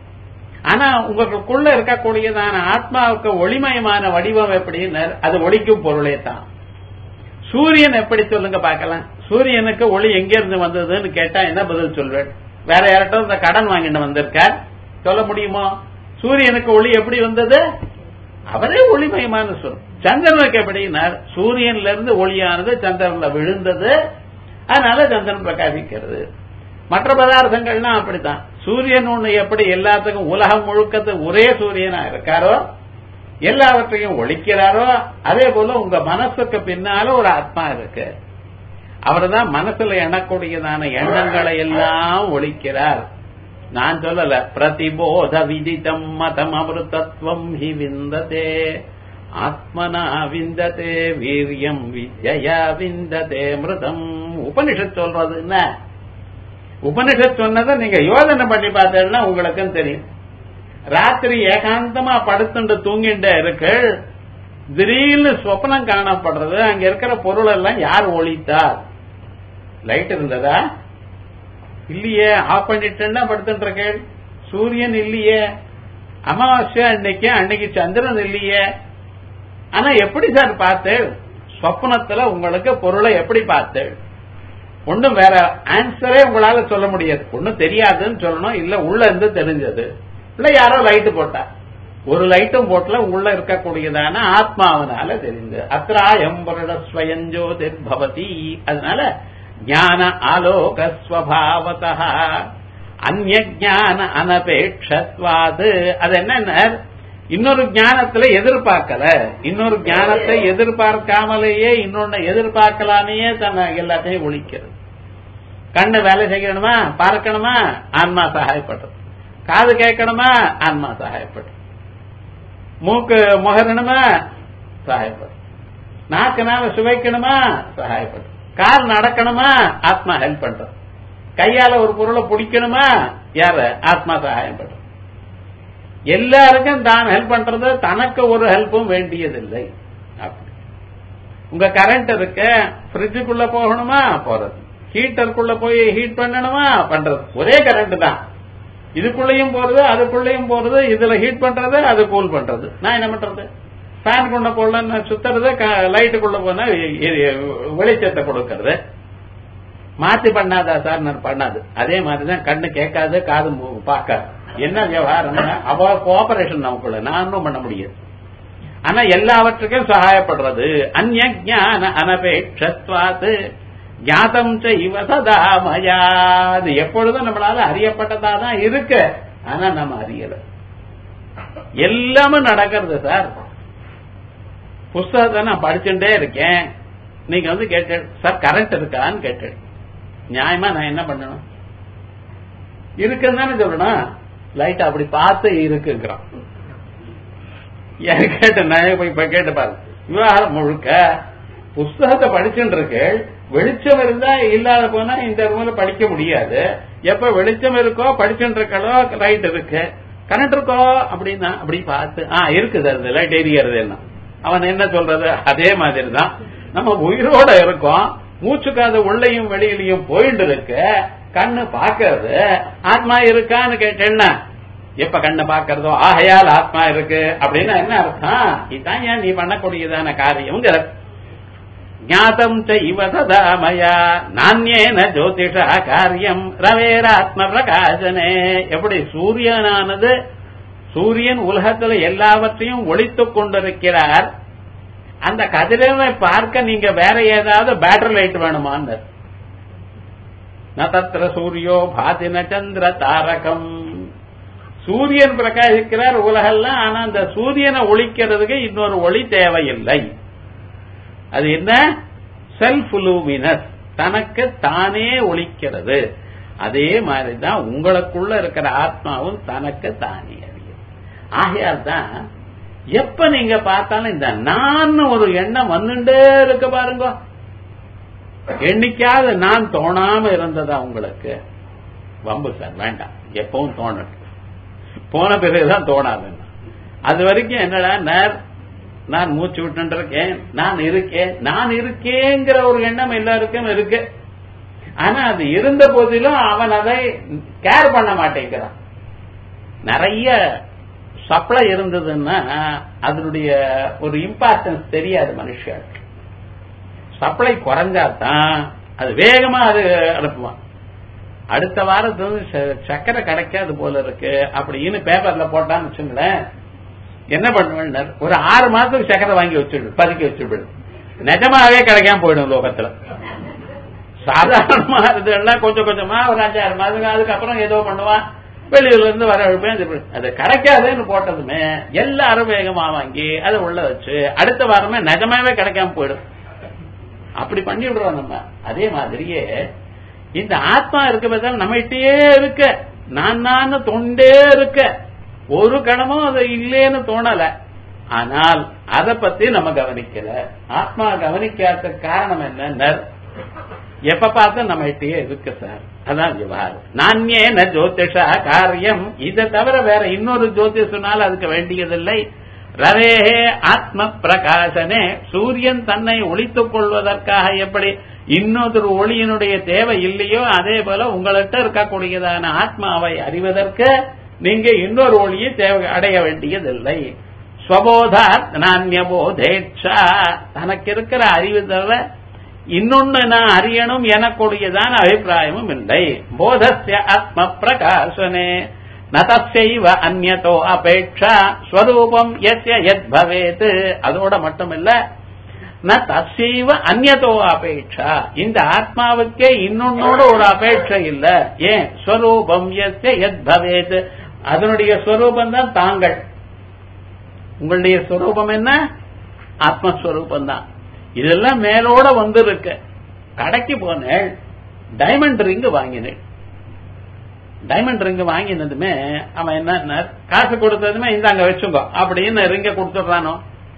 S1: ஆனா உங்களுக்குள்ள இருக்கக்கூடியதான ஆத்மாவுக்கு ஒளிமயமான வடிவம் எப்படின்னு அது ஒழிக்கும் பொருளே தான் சூரியன் எப்படி சொல்லுங்க பார்க்கலாம் சூரியனுக்கு ஒளி எங்க இருந்து வந்ததுன்னு கேட்டா என்ன பதில் சொல்வேன் வேற யார்கிட்ட இந்த கடன் வாங்கிட்டு வந்திருக்கார் சொல்ல முடியுமோ சூரியனுக்கு ஒளி எப்படி வந்தது அவரே ஒளிமயமான சொல் சந்திரனுக்கு எப்படின்னா சூரியன்ல இருந்து ஒளியானது சந்திரன்ல விழுந்தது அதனால சந்திரன் பிரகாசிக்கிறது மற்ற பதார்த்தங்கள்லாம் அப்படித்தான் சூரியன் ஒண்ணு எப்படி எல்லாத்துக்கும் உலகம் முழுக்கத்து ஒரே சூரியனா இருக்காரோ எல்லாவற்றையும் ஒழிக்கிறாரோ அதே போல உங்க மனசுக்கு பின்னால ஒரு ஆத்மா இருக்கு அவர்தான் மனசுல எண்ணக்கூடியதான எண்ணங்களை எல்லாம் ஒழிக்கிறார் நான் சொல்லல பிரதிபோத விதிதம் மதம் அமிர்தத்வம் ஹி விந்ததே ஆத்மனா விந்ததே வீரியம் வித்யா விந்ததே மிருதம் உபனிஷத் சொல்றது என்ன உபனிஷத் சொன்னதை நீங்க யோசனை பண்ணி பார்த்தீங்கன்னா உங்களுக்கும் தெரியும் ராத்திரி ஏகாந்தமா படுத்துண்டு தூங்கிண்டே இருக்கு திடீர்னு சொப்னம் காணப்படுறது அங்க இருக்கிற பொருள் எல்லாம் யார் ஒழித்தார் லைட் இருந்ததா இல்லையே ஆஃப் பண்ணிட்டேன்னா படுத்துட்டு இருக்கேன் சூரியன் இல்லையே அமாவாசை அன்னைக்கு அன்னைக்கு சந்திரன் இல்லையே ஆனா எப்படி சார் பார்த்தேன் சொப்னத்துல உங்களுக்கு பொருளை எப்படி பார்த்தேன் ஒண்ணும் வேற ஆன்சரே உங்களால சொல்ல முடியாது ஒண்ணும் தெரியாதுன்னு சொல்லணும் இல்ல உள்ள இருந்து தெரிஞ்சது இல்ல யாரோ லைட் போட்டா ஒரு லைட்டும் போட்டல உள்ள இருக்கக்கூடியதான ஆத்மாவனால தெரிஞ்சது அத்ராயம் வருட ஸ்வயஞ்சோதிர் பவதி அதனால ஞான ஆலோக ஸ்வபாவதா அந்நிய ஞான அனபேட்சத்வாது அது என்ன இன்னொரு ஞானத்துல எதிர்பார்க்கல இன்னொரு ஞானத்தை எதிர்பார்க்காமலேயே இன்னொன்னு எதிர்பார்க்கலாமே தன்னை எல்லாத்தையும் ஒழிக்கிறது கண்ணு வேலை செய்யணுமா பார்க்கணுமா ஆன்மா சகாயப்படுறது காது கேட்கணுமா ஆன்மா சகாயப்படுறது மூக்கு முகரணுமா சகாயப்படும் நாக்குனால சுவைக்கணுமா சகாயப்படும் கால் நடக்கணுமா ஆத்மா ஹெல்ப் பண்றது கையால ஒரு பொருளை பிடிக்கணுமா யாரு ஆத்மா சகாயம் பண்றது எல்லாருக்கும் தான் ஹெல்ப் பண்றது தனக்கு ஒரு ஹெல்ப்பும் வேண்டியதில்லை அப்படி உங்க கரண்ட் இருக்கு ஃப்ரிட்ஜுக்குள்ள போகணுமா போறது ஹீட்டருக்குள்ள போய் ஹீட் பண்ணணுமா பண்றது ஒரே கரண்ட் தான் இதுக்குள்ளேயும் போறது அதுக்குள்ளேயும் போறது இதுல ஹீட் பண்றது அது கூல் பண்றது நான் என்ன பண்றது ஃபேன் கொண்ட போடலன்னு சுத்துறது லைட்டுக்குள்ள போனா வெளிச்சத்தை கொடுக்கறது மாத்தி பண்ணாதா சார் நான் பண்ணாது அதே மாதிரிதான் கண்ணு கேட்காது காது பார்க்காது என்ன விவகாரம் அவ கோஆபரேஷன் நமக்குள்ள நான் ஒன்றும் பண்ண முடியாது ஆனா எல்லாவற்றுக்கும் சகாயப்படுறது அந்நிய ஜான அனபேட்சத்வாத்து ஞாதம் செய்வ சதா மயா அது எப்பொழுதும் நம்மளால அறியப்பட்டதா தான் இருக்கு ஆனா நம்ம அறியல எல்லாமே நடக்கிறது சார் புஸ்தகத்தை நான் படிச்சுட்டே இருக்கேன் நீங்க வந்து கேட்டு சார் கரண்ட் இருக்கான்னு கேட்டு நியாயமா நான் என்ன பண்ணணும் இருக்குன்னு தானே சொல்லணும் லைட் அப்படி பார்த்து இருக்குங்கிறான் கேட்ட நான் போய் இப்ப கேட்டு பாரு விவகாரம் முழுக்க புஸ்தகத்தை படிச்சுட்டு இருக்கு வெளிச்சம் இருந்தா இல்லாத போனா இந்த ரூம்ல படிக்க முடியாது எப்ப வெளிச்சம் இருக்கோ படிச்சுட்டு இருக்கோ லைட் இருக்கு கரண்ட் இருக்கோ அப்படின்னா அப்படி பார்த்து ஆ இருக்குது அது லைட் எரியறது என்ன அவன் என்ன சொல்றது அதே மாதிரி தான் நம்ம உயிரோட இருக்கோம் மூச்சுக்காத உள்ளையும் வெளியிலையும் போயிட்டு இருக்கு கண்ணு பாக்குறது ஆத்மா இருக்கான்னு கேட்டேன்னா எப்ப கண்ணை பாக்குறதோ ஆகையால் ஆத்மா இருக்கு அப்படின்னா என்ன அர்த்தம் இதுதான் ஏன் நீ பண்ணக்கூடியதான காரியம் ஞாதம் இவ சதாமயா நானியேன ஜோதிஷா காரியம் ரவேராத்ம பிரகாசனே எப்படி சூரியனானது சூரியன் உலகத்துல எல்லாவற்றையும் ஒழித்துக் கொண்டிருக்கிறார் அந்த கதிரவை பார்க்க நீங்க வேற ஏதாவது பேட்டரி லைட் வேணுமான்னு நத்திர சூரியோ பாதின சந்திர தாரகம் சூரியன் பிரகாசிக்கிறார் உலகெல்லாம் ஆனா அந்த சூரியனை ஒழிக்கிறதுக்கு இன்னொரு ஒளி தேவையில்லை அது என்ன செல்ஃப் லூமினஸ் தனக்கு தானே ஒழிக்கிறது அதே மாதிரிதான் உங்களுக்குள்ள இருக்கிற ஆத்மாவும் தனக்கு தானே அறியும் ஆகையால் தான் எப்ப நீங்க பார்த்தாலும் இந்த நான் ஒரு எண்ணம் வந்துட்டே இருக்க பாருங்க என்னைக்காவது நான் தோணாம இருந்ததா உங்களுக்கு வம்பு சார் வேண்டாம் எப்பவும் தோணட்டும் போன பிறகுதான் தோணாதுன்னா அது வரைக்கும் என்னடா நேர் நான் மூச்சு விட்டு இருக்கேன் நான் இருக்கேன் நான் இருக்கேங்கிற ஒரு எண்ணம் எல்லாருக்கும் இருக்கு ஆனா அது இருந்த போதிலும் அவன் அதை கேர் பண்ண மாட்டேங்கிறான் நிறைய சப்ளை இருந்ததுன்னா அதனுடைய ஒரு இம்பார்ட்டன்ஸ் தெரியாது மனுஷனுக்கு சப்ளை குறைஞ்சாதான் அது வேகமா அது அனுப்புவான் அடுத்த வாரத்து வந்து ச- சக்கரை கிடைக்காது போல இருக்கு அப்படின்னு பேப்பர்ல போட்டான்னு வச்சுங்களேன் என்ன பண்ணுவேன் ஒரு ஆறு மாசத்துக்கு சக்கரை வாங்கி வச்சுடு பதுக்கி வச்சுடு நிஜமாவே கிடைக்காம போயிடும் லோகத்துல சாதாரணமா இதெல்லாம் கொஞ்சம் கொஞ்சமா ஒரு அஞ்சாறு மாதம் அதுக்கப்புறம் ஏதோ பண்ணுவான் வெளியூர்ல இருந்து வர வைப்பேன் அது கிடைக்காதுன்னு போட்டதுமே எல்லாரும் வேகமா வாங்கி அதை உள்ள வச்சு அடுத்த வாரமே நிஜமாவே கிடைக்காம போயிடும் அப்படி பண்ணி விடுறோம் நம்ம அதே மாதிரியே இந்த ஆத்மா இருக்க பார்த்தா நம்மகிட்டயே இருக்க நான் நான் தொண்டே இருக்க ஒரு கணமும் அது இல்லேன்னு தோணல ஆனால் அதை பத்தி நம்ம கவனிக்கல ஆத்மா கவனிக்காத காரணம் என்ன எப்ப பார்த்தா நம்மகிட்டயே இருக்கு சார் அதான் விவகாரம் நான்யே ந ஜோதிஷா காரியம் இதை தவிர வேற இன்னொரு ஜோதிஷனால அதுக்கு வேண்டியதில்லை ரவேஹே ஆத்ம பிரகாசனே சூரியன் தன்னை ஒளித்துக் கொள்வதற்காக எப்படி இன்னொரு ஒளியினுடைய தேவை இல்லையோ அதே போல உங்கள்கிட்ட இருக்கக்கூடியதான ஆத்மாவை அறிவதற்கு நீங்க இன்னொரு ஒளியை தேவை அடைய வேண்டியதில்லை ஸ்வபோதாத் நானியபோதேட்சா தனக்கு இருக்கிற அறிவு தவிர இன்னொன்னு நான் அறியணும் எனக்கூடியதான அபிப்பிராயமும் இல்லை போதஸ்ய ஆத்ம பிரகாசனே நதசைவ அந்நதோ அபேட்சா ஸ்வரூபம் எஸ்ய எத் பவேத் அதோட மட்டுமில்ல ந தசைவ அந்நதோ அபேட்சா இந்த ஆத்மாவுக்கே இன்னொன்னோட ஒரு அபேட்சை இல்ல ஏன் ஸ்வரூபம் எஸ்ய எத் பவேத் அதனுடைய ஸ்வரூபம் தான் தாங்கள் உங்களுடைய ஸ்வரூபம் என்ன ஆத்மஸ்வரூபம் தான் இதெல்லாம் மேலோட வந்திருக்கு கடைக்கு போனேன் டைமண்ட் ரிங் வாங்கினேன் டைமண்ட் ரிங் வாங்கினதுமே அவன் என்ன காசு கொடுத்ததுமே இந்தாங்க வச்சுங்க அப்படின்னு ரிங்க கொடுத்துடுறானோ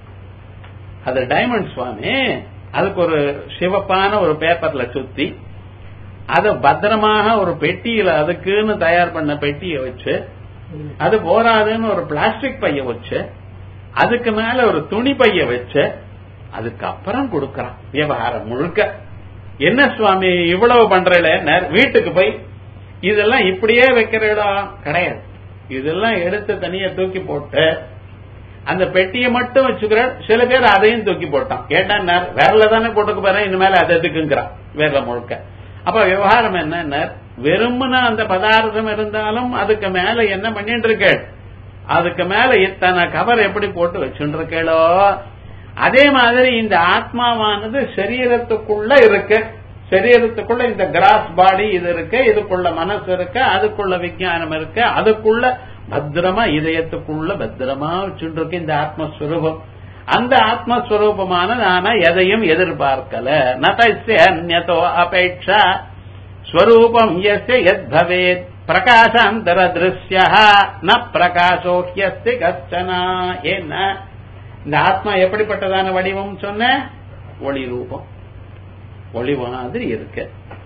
S1: அது டைமண்ட் சுவாமி அதுக்கு ஒரு சிவப்பான ஒரு பேப்பர்ல சுத்தி அதை பத்திரமாக ஒரு பெட்டியில அதுக்குன்னு தயார் பண்ண பெட்டியை வச்சு அது போராதுன்னு ஒரு பிளாஸ்டிக் பைய வச்சு அதுக்கு மேல ஒரு துணி பைய வச்சு அதுக்கப்புறம் கொடுக்கறான் விவகாரம் முழுக்க என்ன சுவாமி இவ்வளவு பண்றல வீட்டுக்கு போய் இதெல்லாம் இப்படியே வைக்கிற இடம் கிடையாது இதெல்லாம் எடுத்து தனியா தூக்கி போட்டு அந்த பெட்டியை மட்டும் வச்சுக்கிற சில பேர் அதையும் தூக்கி போட்டான் கேட்டா வேறல தானே போட்டுக்க போறேன் இனிமேல அதை எதுக்குங்கிறான் வேறல முழுக்க அப்ப விவகாரம் என்ன வெறுமன அந்த பதார்த்தம் இருந்தாலும் அதுக்கு மேல என்ன பண்ணிட்டு இருக்க அதுக்கு மேல இத்தனை கவர் எப்படி போட்டு வச்சுட்டு இருக்கேளோ அதே மாதிரி இந்த ஆத்மாவானது சரீரத்துக்குள்ள இருக்கு சரீரத்துக்குள்ள இந்த கிராஸ் பாடி இது இருக்கு இதுக்குள்ள மனசு இருக்கு அதுக்குள்ள விஞ்ஞானம் இருக்கு அதுக்குள்ள பத்திரமா இதயத்துக்குள்ள பத்திரமா வச்சுட்டு இருக்கு இந்த ஆத்மஸ்வரூபம் அந்த ஆத்மஸ்வரூபமான நான எதையும் எதிர்பார்க்கல நதஸ்ய அந்நதோ அபேட்சா ஸ்வரூபம் எஸ்ய எத் பவேத் பிரகாசாந்தர திருஷ்ய ந பிரகாசோ ஹியஸ்தி கச்சனா ஏன்னா இந்த ஆத்மா எப்படிப்பட்டதான வடிவம் சொன்ன ஒளி ரூபம் ஒளி மாதிரி இருக்கு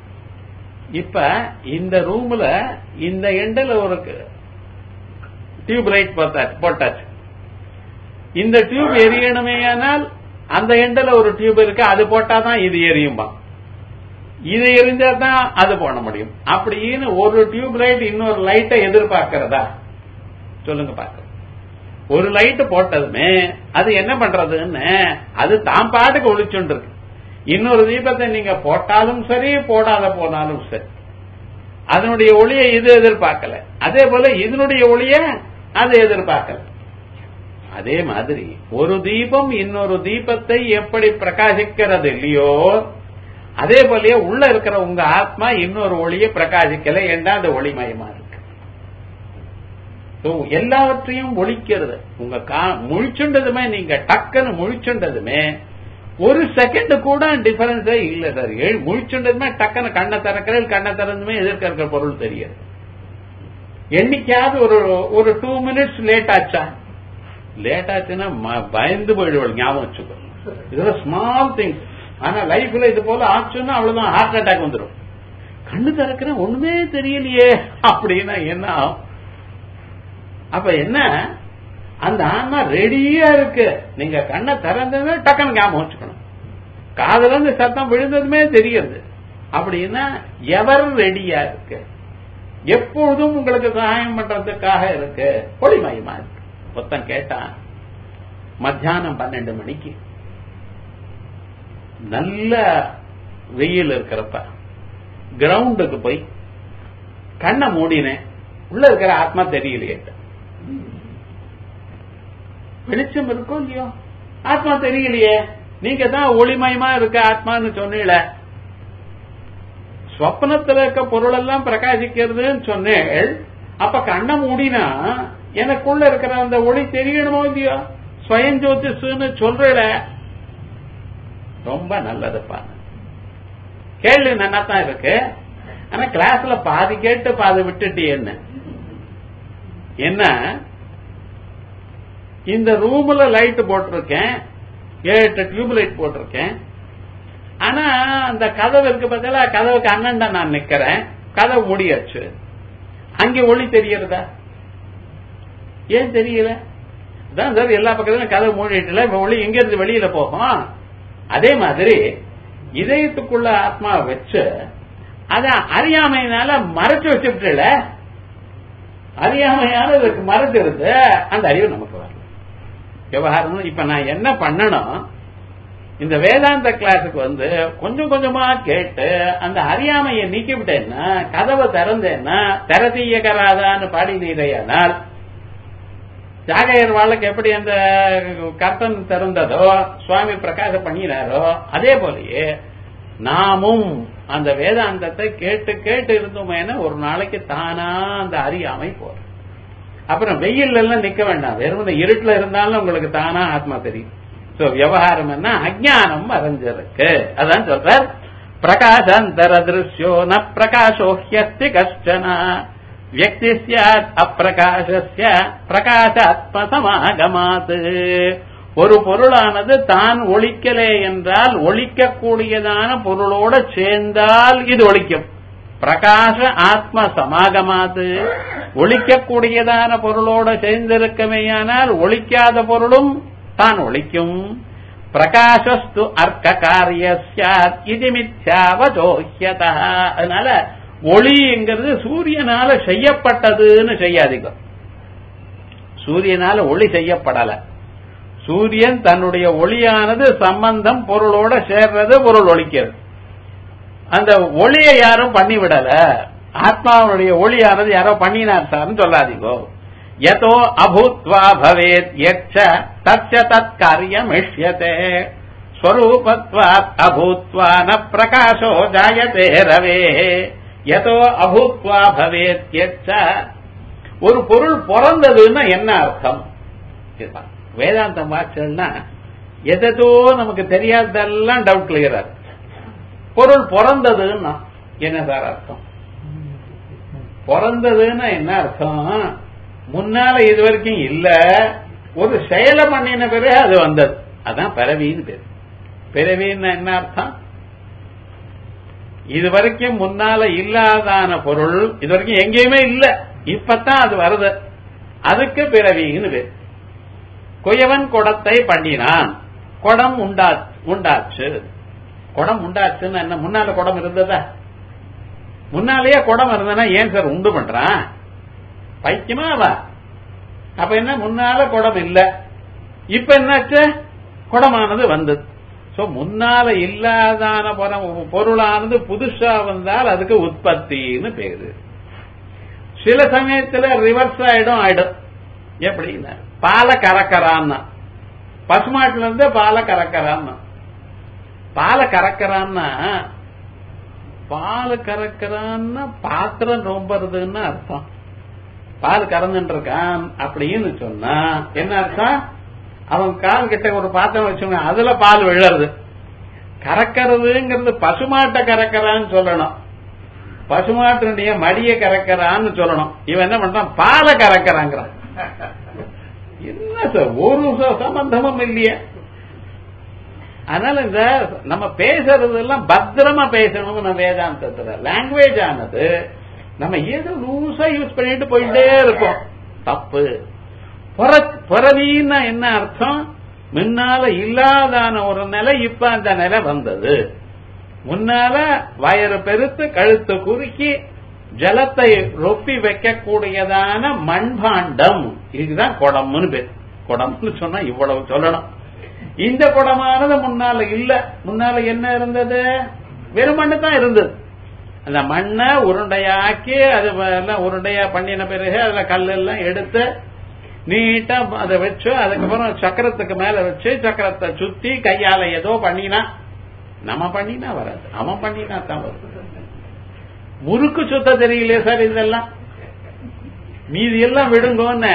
S1: இப்ப இந்த ரூம்ல இந்த எண்டில் ஒரு டியூப் லைட் போட்டாச்சு இந்த டியூப் எரியணுமே ஆனால் அந்த எண்டில் ஒரு டியூப் இருக்கு அது போட்டாதான் இது எரியுமா இது எரிஞ்சா தான் அது போட முடியும் அப்படின்னு ஒரு டியூப் லைட் இன்னொரு லைட்டை எதிர்பார்க்கிறதா சொல்லுங்க பார்க்க ஒரு லைட் போட்டதுமே அது என்ன பண்றதுன்னு அது தான் பாட்டுக்கு ஒளிச்சுட்டு இருக்கு இன்னொரு தீபத்தை நீங்க போட்டாலும் சரி போடாத போனாலும் சரி அதனுடைய ஒளியை இது எதிர்பார்க்கல அதே போல இதனுடைய ஒளிய அது எதிர்பார்க்கல அதே மாதிரி ஒரு தீபம் இன்னொரு தீபத்தை எப்படி பிரகாசிக்கிறது இல்லையோ அதே போலயே உள்ள இருக்கிற உங்க ஆத்மா இன்னொரு ஒளியை பிரகாசிக்கல ஏண்டா அந்த ஒளிமயமா இருக்கு எல்லாவற்றையும் ஒழிக்கிறது உங்க முழிச்சுண்டதுமே நீங்க டக்குன்னு முழிச்சுண்டதுமே ஒரு செகண்ட் கூட டிஃபரன்ஸே இல்ல சார் ஏழு முழிச்சுண்டதுமே டக்குன்னு கண்ணை திறக்கிறேன் கண்ணை திறந்துமே எதிர்க்க இருக்கிற பொருள் தெரியாது என்னைக்காவது ஒரு ஒரு டூ மினிட்ஸ் லேட் ஆச்சா லேட் ஆச்சுன்னா ம- பயந்து போயிடுவாள் ஞாபகம் வச்சுக்கோ இதெல்லாம் ஸ்மால் திங்ஸ் ஆனா லைஃப்ல இது போல ஆச்சுன்னா அவ்வளவுதான் ஹார்ட் அட்டாக் வந்துடும் கண்ணு திறக்கிறேன் ஒண்ணுமே தெரியலையே அப்படின்னா என்ன ஆகும்? அப்ப என்ன அந்த ஆன்மா ரெடியா இருக்கு நீங்க கண்ணை திறந்ததுமே டக்குன்னு ஞாபகம் வச்சுக்கணும் காதுல இருந்து சத்தம் விழுந்ததுமே தெரியுது அப்படின்னா எவர் ரெடியா இருக்கு எப்பொழுதும் உங்களுக்கு சகாயம் பண்றதுக்காக இருக்கு பொலிமயமா இருக்கு ஒருத்தன் கேட்டான் மத்தியானம் பன்னெண்டு மணிக்கு நல்ல வெயில் இருக்கிறப்ப கிரவுண்டுக்கு போய் கண்ணை மூடினேன் உள்ள இருக்கிற ஆத்மா தெரியலையே வெளிச்சம் இருக்கும் இல்லையோ ஆத்மா தெரியலையே நீங்க தான் ஒளிமயமா இருக்க ஆத்மான்னு சொன்னீல ஸ்வப்னத்துல இருக்க பொருள் எல்லாம் பிரகாசிக்கிறதுன்னு சொன்னேள் அப்ப கண்ணை மூடினா எனக்குள்ள இருக்கிற அந்த ஒளி தெரியணுமோ இல்லையோ ஸ்வயம் ஜோதிஷுன்னு சொல்றேல ரொம்ப நல்லதுப்பா கேள்வி நல்லா தான் இருக்கு ஆனா கிளாஸ்ல பாதி கேட்டு பாதி விட்டுட்டு என்ன என்ன இந்த ரூம்ல லைட் போட்டிருக்கேன் ஏழு எட்டு டியூப் லைட் போட்டிருக்கேன் ஆனா அந்த கதவு இருக்கு பார்த்தா கதவுக்கு அண்ணன்டா நான் நிக்கிறேன் கதவு முடியாச்சு அங்க ஒளி தெரியறதா ஏன் தெரியல தான் சார் எல்லா பக்கத்துலயும் கதவு மூடிட்டுல இப்ப ஒளி எங்க இருந்து வெளியில போகும் அதே மாதிரி இதயத்துக்குள்ள ஆத்மா வச்சு அத அறியாமையினால மறைச்சு வச்சுட்டுல அறியாமையால இதுக்கு மறைச்சிருது அந்த அறிவு நமக்கு வரல விவகாரம் இப்ப நான் என்ன பண்ணணும் இந்த வேதாந்த கிளாஸுக்கு வந்து கொஞ்சம் கொஞ்சமா கேட்டு அந்த அறியாமையை நீக்கிவிட்டேன்னா கதவை திறந்தேன்னா திறதீயகராதான்னு பாடினீரையானால் ஜாகையர் வாழ்க்கை எப்படி அந்த கர்த்தன் திறந்ததோ சுவாமி பிரகாசம் பண்ணினாரோ அதே போலயே நாமும் அந்த வேதாந்தத்தை கேட்டு கேட்டு இருந்தோமேனா ஒரு நாளைக்கு தானா அந்த அறியாமை போறோம் அப்புறம் வெயில் எல்லாம் நிக்க வேண்டாம் வெறும் இந்த இருட்டுல இருந்தாலும் உங்களுக்கு தானா ஆத்மா தெரியும் சோ விவகாரம் என்ன அஜானம் மறைஞ்சிருக்கு அதான் சொல்றார் பிரகாசாந்தர திருஷ்யோ ந பிரகாசோ ஹியஸ்தி கஷ்டனா வியக்தி சியாத் அப்பிரகாசஸ்ய பிரகாசாத்ம சமாகமாத் ஒரு பொருளானது தான் ஒழிக்கலே என்றால் ஒழிக்கக்கூடியதான பொருளோட சேர்ந்தால் இது ஒழிக்கும் பிரகாச ஆத்ம சமாகமாது ஒழிக்கக்கூடியதான பொருளோட சேர்ந்திருக்கமேயானால் ஒழிக்காத பொருளும் தான் ஒழிக்கும் பிரகாசஸ்து அர்க்க காரிய சாத் இது மித்யாவதோஹ்யதா அதனால ஒளிங்கிறது சூரியனால செய்யப்பட்டதுன்னு செய்யாதீங்க சூரியனால ஒளி செய்யப்படல சூரியன் தன்னுடைய ஒளியானது சம்பந்தம் பொருளோட சேர்றது பொருள் ஒழிக்கிறது அந்த ஒளியை யாரும் பண்ணிவிடல ஆத்மாவுடைய ஒளியானது யாரோ பண்ணினார் சார்னு சொல்லாதீங்கோ யதோ அபூத்வா பவேத் யச்ச தச்ச தத் காரியம் இஷ்யதே ஸ்வரூபத்வாத் அபூத்வா ந பிரகாசோ ஜாயதே ரவே யதோ அபூத்வா பவேத் யச்ச ஒரு பொருள் பிறந்ததுன்னா என்ன அர்த்தம் இதுதான். வேதாந்தம் வாச்சல்னா எதோ நமக்கு தெரியாததெல்லாம் டவுட் கிளியர் பொருள் பிறந்ததுன்னா என்ன சார் அர்த்தம் பிறந்ததுன்னா என்ன அர்த்தம் முன்னால இது வரைக்கும் இல்ல ஒரு செயலை பண்ணின பிறகு அது வந்தது அதான் பிறவின்னு பேரு பிறவின்னு என்ன அர்த்தம் இது வரைக்கும் முன்னால இல்லாதான பொருள் இது வரைக்கும் எங்கேயுமே இல்ல இப்பதான் அது வருது அதுக்கு பிறவின்னு பேர் குயவன் குடத்தை பண்ணினான் குடம் உண்டா உண்டாச்சு குடம் உண்டாச்சுன்னு என்ன முன்னால குடம் இருந்ததா முன்னாலேயே குடம் இருந்தனா ஏன் சார் உண்டு பண்றான் பைத்தியமா அவ அப்ப என்ன முன்னால குடம் இல்ல இப்ப என்னாச்சு குடமானது வந்தது சோ முன்னால இல்லாதான பொற- பொருளானது புதுசா வந்தால் அதுக்கு உற்பத்தின்னு பேரு சில சமயத்துல ரிவர்ஸ் ஆயிடும் ஆயிடும் எப்படின்னா பாலை கறக்கறான்னா பசுமாட்டுல இருந்து பாலை கறக்கறான்னா பாலை கறக்கறான்னா பால் கறக்கறான்னா பாத்திரம் ரொம்பறதுன்னு அர்த்தம் பால் கறந்துட்டு இருக்கான் அப்படின்னு சொன்னா என்ன அர்த்தம் அவன் கால் கிட்ட ஒரு பாத்திரம் வச்சுங்க அதுல பால் விழறது கறக்கிறதுங்கிறது பசுமாட்டை கறக்கிறான்னு சொல்லணும் பசுமாட்டினுடைய மடியை கறக்கிறான்னு சொல்லணும் இவன் என்ன பண்றான் பாலை கறக்கிறாங்கிறான் என்ன சார் ஒரு ச- சம்பந்தமும் இல்லையே அதனால இந்த நம்ம பேசுறது எல்லாம் பத்திரமா பேசணும்னு வேதாந்தத்துல லாங்குவேஜ் ஆனது நம்ம ஏதோ லூசா யூஸ் பண்ணிட்டு போயிட்டே இருக்கோம் தப்பு புற- புறவின்னா என்ன அர்த்தம் முன்னால இல்லாதான ஒரு நிலை இப்ப அந்த நிலை வந்தது முன்னால வயறு பெருத்து கழுத்து குறுக்கி ஜலத்தை ரொப்பி வைக்கக்கூடியதான மண்பாண்டம் இதுதான் குடம்னு பேர் குடம்னு சொன்னா இவ்வளவு சொல்லணும் இந்த குடமானது முன்னால இல்ல முன்னால என்ன இருந்தது வெறும் மண்ணு தான் இருந்தது அந்த மண்ணை உருண்டையாக்கி அது எல்லாம் உருண்டையா பண்ணின பிறகு அதுல கல் எல்லாம் எடுத்து நீட்டா அதை வச்சு அதுக்கப்புறம் சக்கரத்துக்கு மேல வச்சு சக்கரத்தை சுத்தி கையால ஏதோ பண்ணினா நம்ம பண்ணினா வராது அவன் பண்ணினா தான் வருது முறுக்கு சுத்த தெரியலையே சார் இதெல்லாம் மீதி எல்லாம் விடுங்கன்னு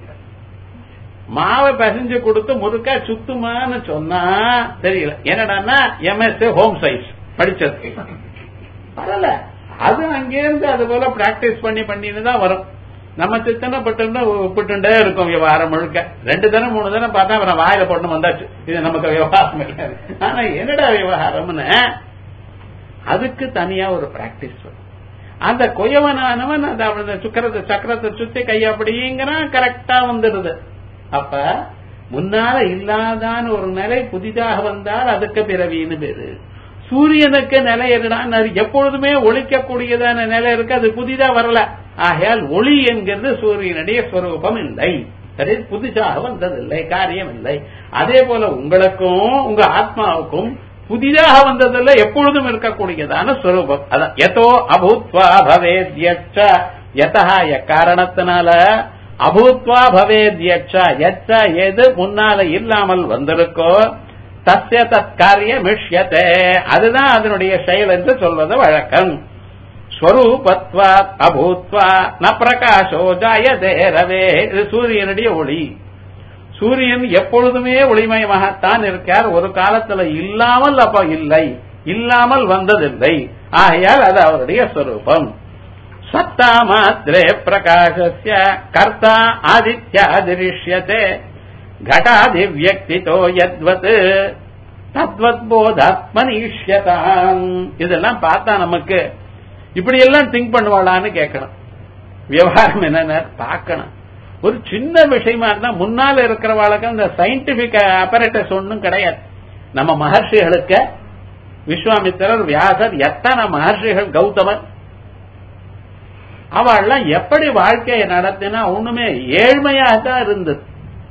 S1: மாவை பிசைஞ்சு கொடுத்து முறுக்கா சுத்துமான்னு சொன்னா தெரியல என்னடான்னா எம்எஸ்ஏ ஹோம் சைஸ் படிச்சது பரவாயில்ல அது அங்கேருந்து அது போல பிராக்டிஸ் பண்ணி பண்ணின்னு தான் வரும் நம்ம சித்தனை பட்டு உப்பிட்டுண்டே இருக்கும் விவகாரம் முழுக்க ரெண்டு தினம் மூணு தினம் பார்த்தா அப்புறம் வாயில போட்டு வந்தாச்சு இது நமக்கு விவகாரம் கிடையாது ஆனா என்னடா விவகாரம்னு அதுக்கு தனியா ஒரு பிராக்டிஸ் வரும் அந்த கொயவனானவன் அந்த அவனோட சுக்கரத்தை சக்கரத்தை சுத்தி கை அப்படிங்கிறான் கரெக்டா வந்துடுது அப்ப முன்னால இல்லாதான ஒரு நிலை புதிதாக வந்தால் அதுக்கு பிறவின்னு பேரு சூரியனுக்கு நிலை என்னடான்னு எப்பொழுதுமே ஒழிக்கக்கூடியதான நிலை இருக்கு அது புதிதா வரல ஆகையால் ஒளி என்கிறது சூரியனுடைய ஸ்வரூபம் இல்லை சரி புதுசாக வந்ததில்லை காரியம் இல்லை அதே போல உங்களுக்கும் உங்க ஆத்மாவுக்கும் புதிதாக வந்ததில்லை எப்பொழுதும் இருக்கக்கூடியதான ஸ்வரூபம் அதான் எதோ அபூத்வா பவேத்யச்ச யதா எக்காரணத்தினால அபூத்வா பவேத்யச்ச எச்ச எது முன்னால இல்லாமல் வந்திருக்கோ தஸ்ய தற்காரியமிஷ்யத்தே அதுதான் அதனுடைய செயல் என்று சொல்வது வழக்கம் ஸ்வரூபத்வாத் அபூத்வா ந பிரகாசோ ஜாயதே ரவே இது சூரியனுடைய ஒளி சூரியன் எப்பொழுதுமே ஒளிமயமாகத்தான் இருக்கார் ஒரு காலத்துல இல்லாமல் அப்ப இல்லை இல்லாமல் வந்ததில்லை ஆகையால் அது அவருடைய ஸ்வரூபம் சத்தா மாத்திரே பிரகாசஸ்ய கர்த்தா ஆதித்யா திருஷ்யத்தே घटादि व्यक्तितो यद्वத் தத்வத் போதாத்மனீஷ்யதாம் இதெல்லாம் பார்த்தா நமக்கு இப்படி எல்லாம் திங்க் பண்ணுவாளான்னு கேட்கணும் விவகாரம் என்னன்னு பார்க்கணும் ஒரு சின்ன விஷயமா இருந்தா முன்னால இருக்கிறவாளுக்கு அந்த சயின்டிபிக் அப்பரேட்டஸ் ஒன்றும் கிடையாது நம்ம மகர்ஷிகளுக்கு விஸ்வாமித்திரர் வியாசர் எத்தனை மகர்ஷிகள் கௌதமர் அவள்லாம் எப்படி வாழ்க்கையை நடத்தினா ஒண்ணுமே ஏழ்மையாக தான் இருந்தது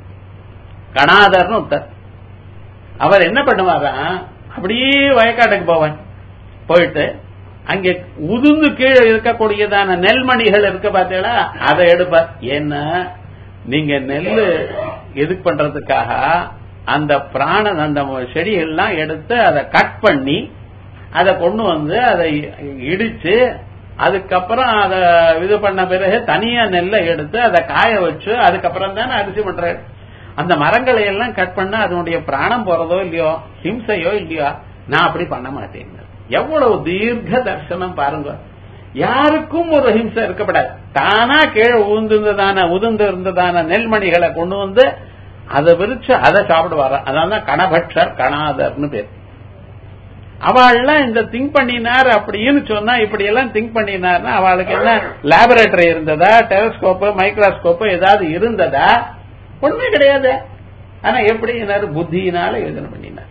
S1: கணாதர்னு ஒருத்தர் அவர் என்ன பண்ணுவாரா அப்படியே வயக்காட்டுக்கு போவார் போயிட்டு அங்கே உதுந்து கீழே இருக்கக்கூடியதான நெல்மணிகள் இருக்கு பார்த்தீங்களா அதை எடுப்பார் ஏன்னா நீங்க நெல் எதுக்கு பண்றதுக்காக அந்த பிராணன் அந்த செடிகள்லாம் எடுத்து அதை கட் பண்ணி அதை கொண்டு வந்து அதை இடிச்சு அதுக்கப்புறம் அதை இது பண்ண பிறகு தனியா நெல்லை எடுத்து அதை காய வச்சு அதுக்கப்புறம் தானே அரிசி பண்ற அந்த மரங்களை எல்லாம் கட் பண்ண அதனுடைய பிராணம் போறதோ இல்லையோ ஹிம்சையோ இல்லையோ நான் அப்படி பண்ண மாட்டேன் எவ்வளவு தீர்க்க தர்சனம் பாருங்க யாருக்கும் ஒரு ஹிம்சை இருக்கப்படாது தானா கீழே உதிர்ந்ததான உதிர்ந்து இருந்ததான நெல்மணிகளை கொண்டு வந்து அதை விரிச்சு அதை சாப்பிடுவார அதான் கணபட்சர் கணாதர்னு பேர் அவள்லாம் இந்த திங்க் பண்ணினார் அப்படின்னு சொன்னா இப்படி எல்லாம் திங்க் பண்ணினார்னா அவளுக்கு என்ன லேபரேட்டரி இருந்ததா டெலஸ்கோப்பு மைக்ரோஸ்கோப்பு ஏதாவது இருந்ததா ஒண்ணுமே கிடையாது ஆனா எப்படி புத்தியினால யோஜனை பண்ணினார்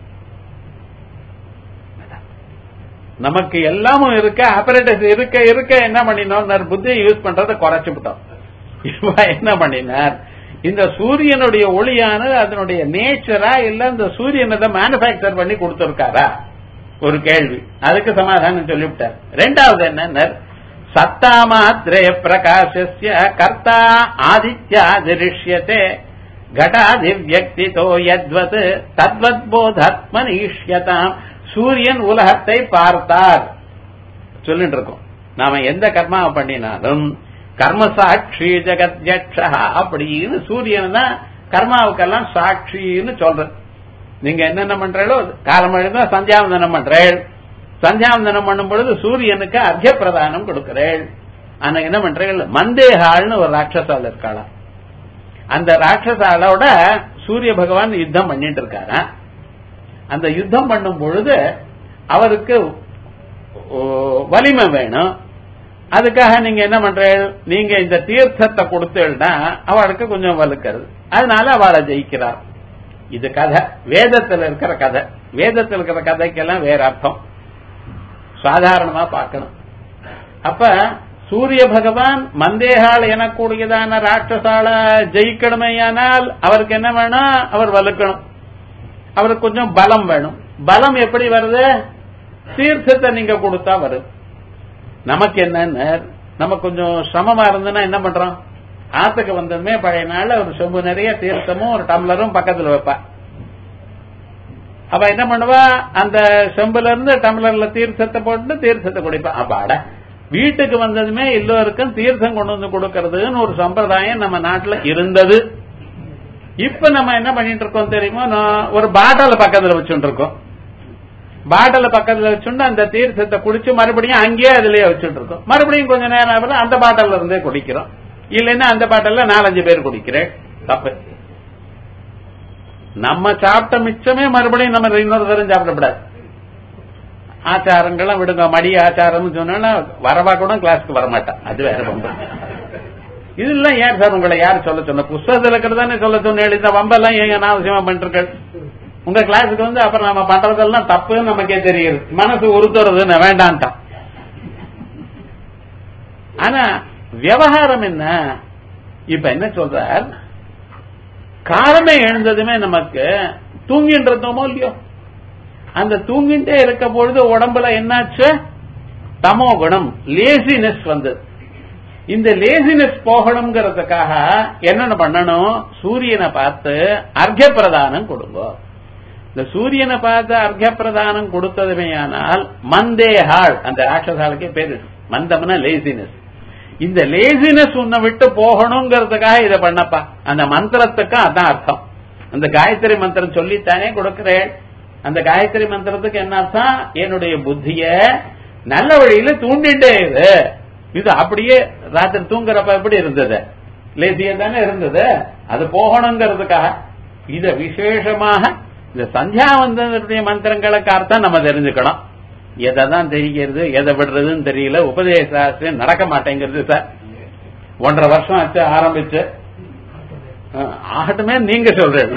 S1: நமக்கு எல்லாமும் இருக்க ஆபரேட்டர்ஸ் இருக்க இருக்க என்ன பண்ணினோம் புத்தியை யூஸ் பண்றதை குறைச்சு விட்டோம் இவ என்ன பண்ணினார் இந்த சூரியனுடைய ஒளியானது அதனுடைய நேச்சரா இல்ல இந்த சூரியனை தான் மேனுபேக்சர் பண்ணி கொடுத்திருக்காரா ஒரு கேள்வி அதுக்கு சமாதானம் சொல்லிவிட்டார் ரெண்டாவது என்ன சத்தா மாத்திரே பிரகாசிய கர்த்தா ஆதித்யா திருஷ்யத்தே கடாதி வியக்திதோ யத்வத் தத்வத் போதாத்மனீஷ்யதாம் சூரியன் உலகத்தை பார்த்தார் சொல்லிட்டு இருக்கோம் நாம எந்த கர்மாவை பண்ணினாலும் கர்மசாட்சி ஜெகத்யக்ஷா அப்படின்னு சூரியன் தான் கர்மாவுக்கெல்லாம் சாட்சின்னு சொல்றது நீங்க என்னென்ன பண்றீங்களோ காலம் எழுந்தா சந்தியாவந்தனம் பண்றேள் சந்தியாவந்தனம் பண்ணும் பொழுது சூரியனுக்கு அர்த்த பிரதானம் கொடுக்கிறேள் ஆனா என்ன பண்றீங்க மந்தேகால்னு ஒரு ராட்சசால் இருக்காளாம் அந்த ராட்சசாலோட சூரிய பகவான் யுத்தம் பண்ணிட்டு இருக்காரா அந்த யுத்தம் பண்ணும் பொழுது அவருக்கு ஓ, வலிமை வேணும் அதுக்காக நீங்க என்ன பண்றீங்க நீங்க இந்த தீர்த்தத்தை கொடுத்தீங்கன்னா அவளுக்கு கொஞ்சம் வலுக்கிறது அதனால அவளை ஜெயிக்கிறார் இது கதை வேதத்துல இருக்கிற கதை வேதத்துல இருக்கிற கதைக்கெல்லாம் வேற அர்த்தம் சாதாரணமா பார்க்கணும் அப்ப சூரிய பகவான் மந்தேகால் எனக்கூடியதான ராட்சசால ஜெயிக்கணுமேயானால் அவருக்கு என்ன வேணும் அவர் வலுக்கணும் அவருக்கு கொஞ்சம் பலம் வேணும் பலம் எப்படி வருது தீர்த்தத்தை நீங்க கொடுத்தா வரும் நமக்கு என்னன்னு நமக்கு கொஞ்சம் சிரமமா இருந்ததுன்னா என்ன பண்றோம் ஆத்துக்கு வந்ததுமே பழைய நாள்ல ஒரு சொம்பு நிறைய தீர்த்தமும் ஒரு டம்ளரும் பக்கத்துல வைப்பா அப்ப என்ன பண்ணுவா அந்த செம்புல இருந்து டம்ளர்ல தீர்த்தத்தை போட்டு தீர்த்தத்தை குடிப்பா அப்பாட வீட்டுக்கு வந்ததுமே எல்லோருக்கும் தீர்த்தம் கொண்டு வந்து கொடுக்கறதுன்னு ஒரு சம்பிரதாயம் நம்ம நாட்டுல இருந்தது இப்ப நம்ம என்ன பண்ணிட்டு இருக்கோம் தெரியுமா நான் ஒரு பாட்டில் பக்கத்துல வச்சுட்டு இருக்கோம் பாட்டில் பக்கத்துல வச்சுட்டு அந்த தீர்த்தத்தை குடிச்சு மறுபடியும் அங்கேயே அதுலயே வச்சுட்டு இருக்கோம் மறுபடியும் கொஞ்ச நேரம் ஆகுது அந்த பாட்டில் இருந்தே குடிக்கிறோம் இல்லைன்னா அந்த பாட்டில்ல நாலஞ்சு பேர் குடிக்கிறேன் தப்பு நம்ம சாப்பிட்ட மிச்சமே மறுபடியும் நம்ம இன்னொரு தரம் சாப்பிடக்கூடாது ஆச்சாரங்களும் விடுங்க மடி ஆச்சாரம் சொன்னா வரவா கூட கிளாஸ்க்கு வரமாட்டான் அது வேற பம்பு இதெல்லாம் ஏன் சார் உங்களை யார் சொல்ல சொன்ன புஸ்தகத்தில் இருக்கிறதானே சொல்ல சொன்னேன் இந்த வம்பெல்லாம் ஏன் அனாவசியமா பண்ணிருக்க உங்க கிளாஸுக்கு வந்து அப்புறம் நம்ம பண்றதெல்லாம் தப்புன்னு நமக்கே தெரியுது மனசு உறுத்துறது வேண்டான்ட்டான் ஆனா விவகாரம் என்ன இப்ப என்ன சொல்றார் காலமே எழுந்ததுமே நமக்கு தூங்கிட்டு இருந்தோமோ இல்லையோ அந்த தூங்கிட்டே இருக்க பொழுது உடம்புல என்னாச்சு தமோ குணம் லேசினஸ் வந்தது இந்த லேசினஸ் போகணுங்கிறதுக்காக என்னென்ன பண்ணணும் சூரியனை பார்த்து அர்க்க பிரதானம் கொடுங்க இந்த சூரியனை பார்த்து அர்க்க பிரதானம் கொடுத்ததுமே ஆனால் மந்தேஹாள் அந்த ராட்சசாலுக்கே பேரு மந்தம்னா லேசினஸ் இந்த லேசினஸ் உன்னை விட்டு போகணுங்கிறதுக்காக இதை பண்ணப்பா அந்த மந்திரத்துக்கு அதான் அர்த்தம் அந்த காயத்ரி மந்திரம் சொல்லித்தானே கொடுக்கிறேன் அந்த காயத்ரி மந்திரத்துக்கு என்ன அர்த்தம் என்னுடைய புத்திய நல்ல வழியில தூண்டிட்டே இது இது அப்படியே ராத்திரி தூங்குறப்ப எப்படி இருந்தது லேசியா தானே இருந்தது அது போகணுங்கிறதுக்காக இத விசேஷமாக இந்த சந்தியாவந்தனுடைய மந்திரங்களுக்கு அர்த்தம் நம்ம தெரிஞ்சுக்கணும் எதை தான் தெரிகிறது எதை விடுறதுன்னு தெரியல உபதேசாஸ்திரம் நடக்க மாட்டேங்கிறது சார் ஒன்றரை வருஷம் ஆச்சு ஆரம்பிச்சு அஹ், ஆகட்டுமே நீங்க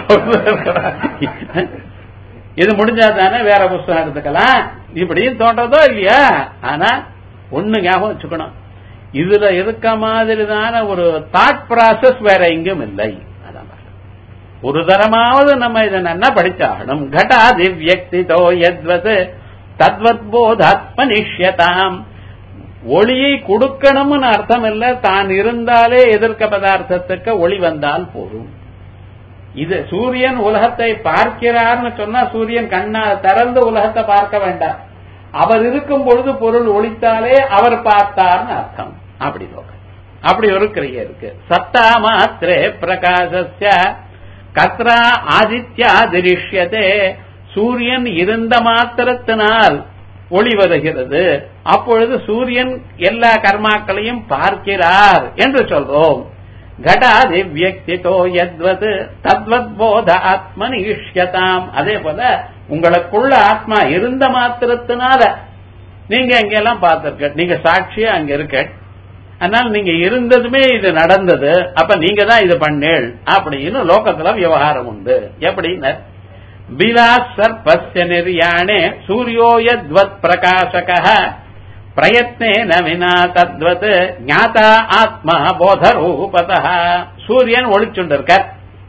S1: சொல்றீங்க இது முடிஞ்சா தானே வேற புஸ்தகம் எடுத்துக்கலாம் இப்படியும் தோன்றதோ இல்லையா ஆனா ஒண்ணு ஞாபகம் வச்சுக்கணும் இதுல இருக்க மாதிரிதான ஒரு தாட் ப்ராசஸ் வேற எங்கும் இல்லை அதான் பாருங்க. ஒரு தரமாவது நம்ம இதை நல்லா படிச்சாகணும் கடா திவ்யக்திதோ எத்வத் தத்வத் போதாத்மனிஷ்யதாம் ஒளியை கொடுக்கணும்னு அர்த்தம் இல்ல தான் இருந்தாலே எதிர்க்க பதார்த்தத்துக்கு ஒளி வந்தால் போதும் இது சூரியன் உலகத்தை பார்க்கிறார்னு சொன்னா சூரியன் கண்ணா திறந்து உலகத்தை பார்க்க வேண்டாம் அவர் இருக்கும் பொழுது பொருள் ஒளித்தாலே அவர் பார்த்தார்னு அர்த்தம் அப்படி லோகம் அப்படி ஒரு கிரியை இருக்கு சத்தா மாத்திரே பிரகாசஸ்ய கத்ரா ஆதித்யா திரிஷ்யதே சூரியன் இருந்த மாத்திரத்தினால் ஒளி வருகிறது அப்பொழுது சூரியன் எல்லா கர்மாக்களையும் பார்க்கிறார் என்று சொல்றோம் கடாதி வியக்திதோ எத்வத் தத்வத் போத ஆத்மனி இஷ்யதாம் அதே போல உங்களுக்குள்ள ஆத்மா இருந்த மாத்திரத்தினால நீங்க எங்கெல்லாம் பார்த்திருக்க நீங்க சாட்சியா அங்க இருக்க அதனால நீங்க இருந்ததுமே இது நடந்தது அப்ப நீங்க தான் இது பண்ணேள் அப்படின்னு லோகத்துல விவகாரம் உண்டு எப்படின்னு பிலாஸ் சர்பஸ்ய நிர்யாணே சூரியோ யத்வத் பிரகாசக பிரயத்னேன வினா தத்வத் ஞாதா ஆத்மா போதரூபத சூரியன் ஒளிச்சுண்டிருக்கார்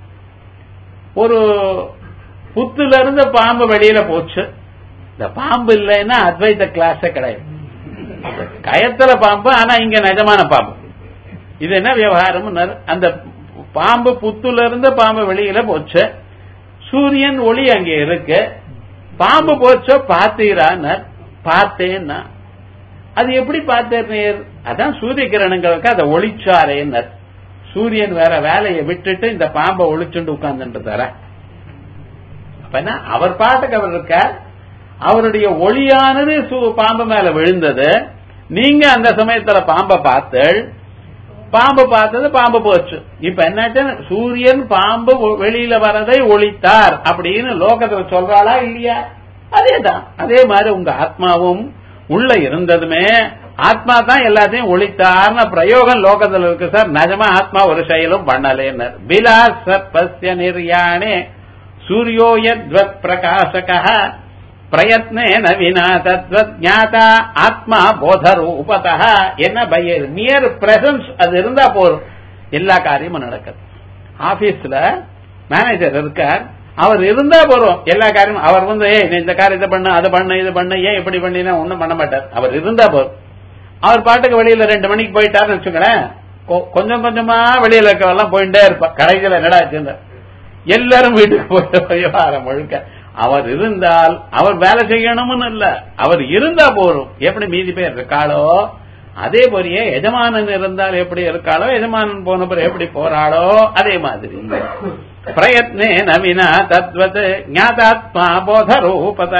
S1: ஒரு புத்துல இருந்து பாம்பு வெளியில போச்சு இந்த பாம்பு இல்லைன்னா அத்வைத கிளாஸே கிடையாது கயத்துல பாம்பு ஆனா இங்க நிஜமான பாம்பு இது என்ன விவகாரம் அந்த பாம்பு புத்துல இருந்து பாம்பு வெளியில போச்சு சூரியன் ஒளி அங்க இருக்கு பாம்பு போச்சோ பார்த்தீரான்னு பார்த்தேன்னா அது எப்படி பார்த்தேன் அதான் சூரிய கிரணங்களுக்கு அதை ஒளிச்சாரேன்னர் சூரியன் வேற வேலையை விட்டுட்டு இந்த பாம்பை ஒளிச்சுண்டு உட்கார்ந்துட்டு தர அப்ப என்ன அவர் பாட்டுக்கு அவர் இருக்கார் அவருடைய ஒளியானது சு- பாம்பு மேல விழுந்தது நீங்க அந்த சமயத்துல பாம்பை பார்த்து பாம்பு பார்த்தது பாம்பு போச்சு இப்ப என்னாச்சு சூரியன் பாம்பு ஒ- வெளியில வரதை ஒழித்தார் அப்படின்னு லோகத்துல சொல்றாளா இல்லையா அதேதான் அதே மாதிரி உங்க ஆத்மாவும் உள்ள இருந்ததுமே ஆத்மா தான் எல்லாத்தையும் ஒழித்தார்னு பிரயோகம் லோகத்துல இருக்கு சார் நிஜமா ஆத்மா ஒரு செயலும் பண்ணலேன்னு பிலா சர்பஸ்ய நிர்யாணே சூரியோ யத்வத் பிரகாசக பிரயத்னேன வினா தத்வத் ஞாதா ஆத்மா போதரூபத என்ன பய நியர் பிரசன்ஸ் அது இருந்தா போதும் எல்லா காரியமும் நடக்குது ஆபீஸ்ல மேனேஜர் இருக்கார் அவர் இருந்தா போறோம் எல்லா காரியமும் அவர் வந்து ஏய் நீ இந்த காரியத்தை பண்ணு அதை பண்ணு இது பண்ணு ஏன் இப்படி பண்ணினா ஒண்ணும் பண்ண மாட்டார் அவர் இருந்தா போதும் அவர் பாட்டுக்கு வெளியில ரெண்டு மணிக்கு போயிட்டாருன்னு வச்சுக்கோங்களேன் கொ- கொஞ்சம் கொஞ்சமா வெளியில இருக்கவெல்லாம் போயிட்டே இருப்பா கடைசியில என்னடா வச்சிருந்த எல்லாரும் வீட்டுக்கு போய் விவகாரம் முழுக்க அவர் இருந்தால் அவர் வேலை செய்யணும்னு இல்ல அவர் இருந்தா போதும் எப்படி மீதி பேர் இருக்காளோ அதே போலயே எஜமானன் இருந்தால் எப்படி இருக்காளோ எஜமானன் போன பிறகு எப்படி போறாளோ அதே மாதிரி பிரயத்னே நவினா தத்வத் ஞாதாத்மா போதரூபத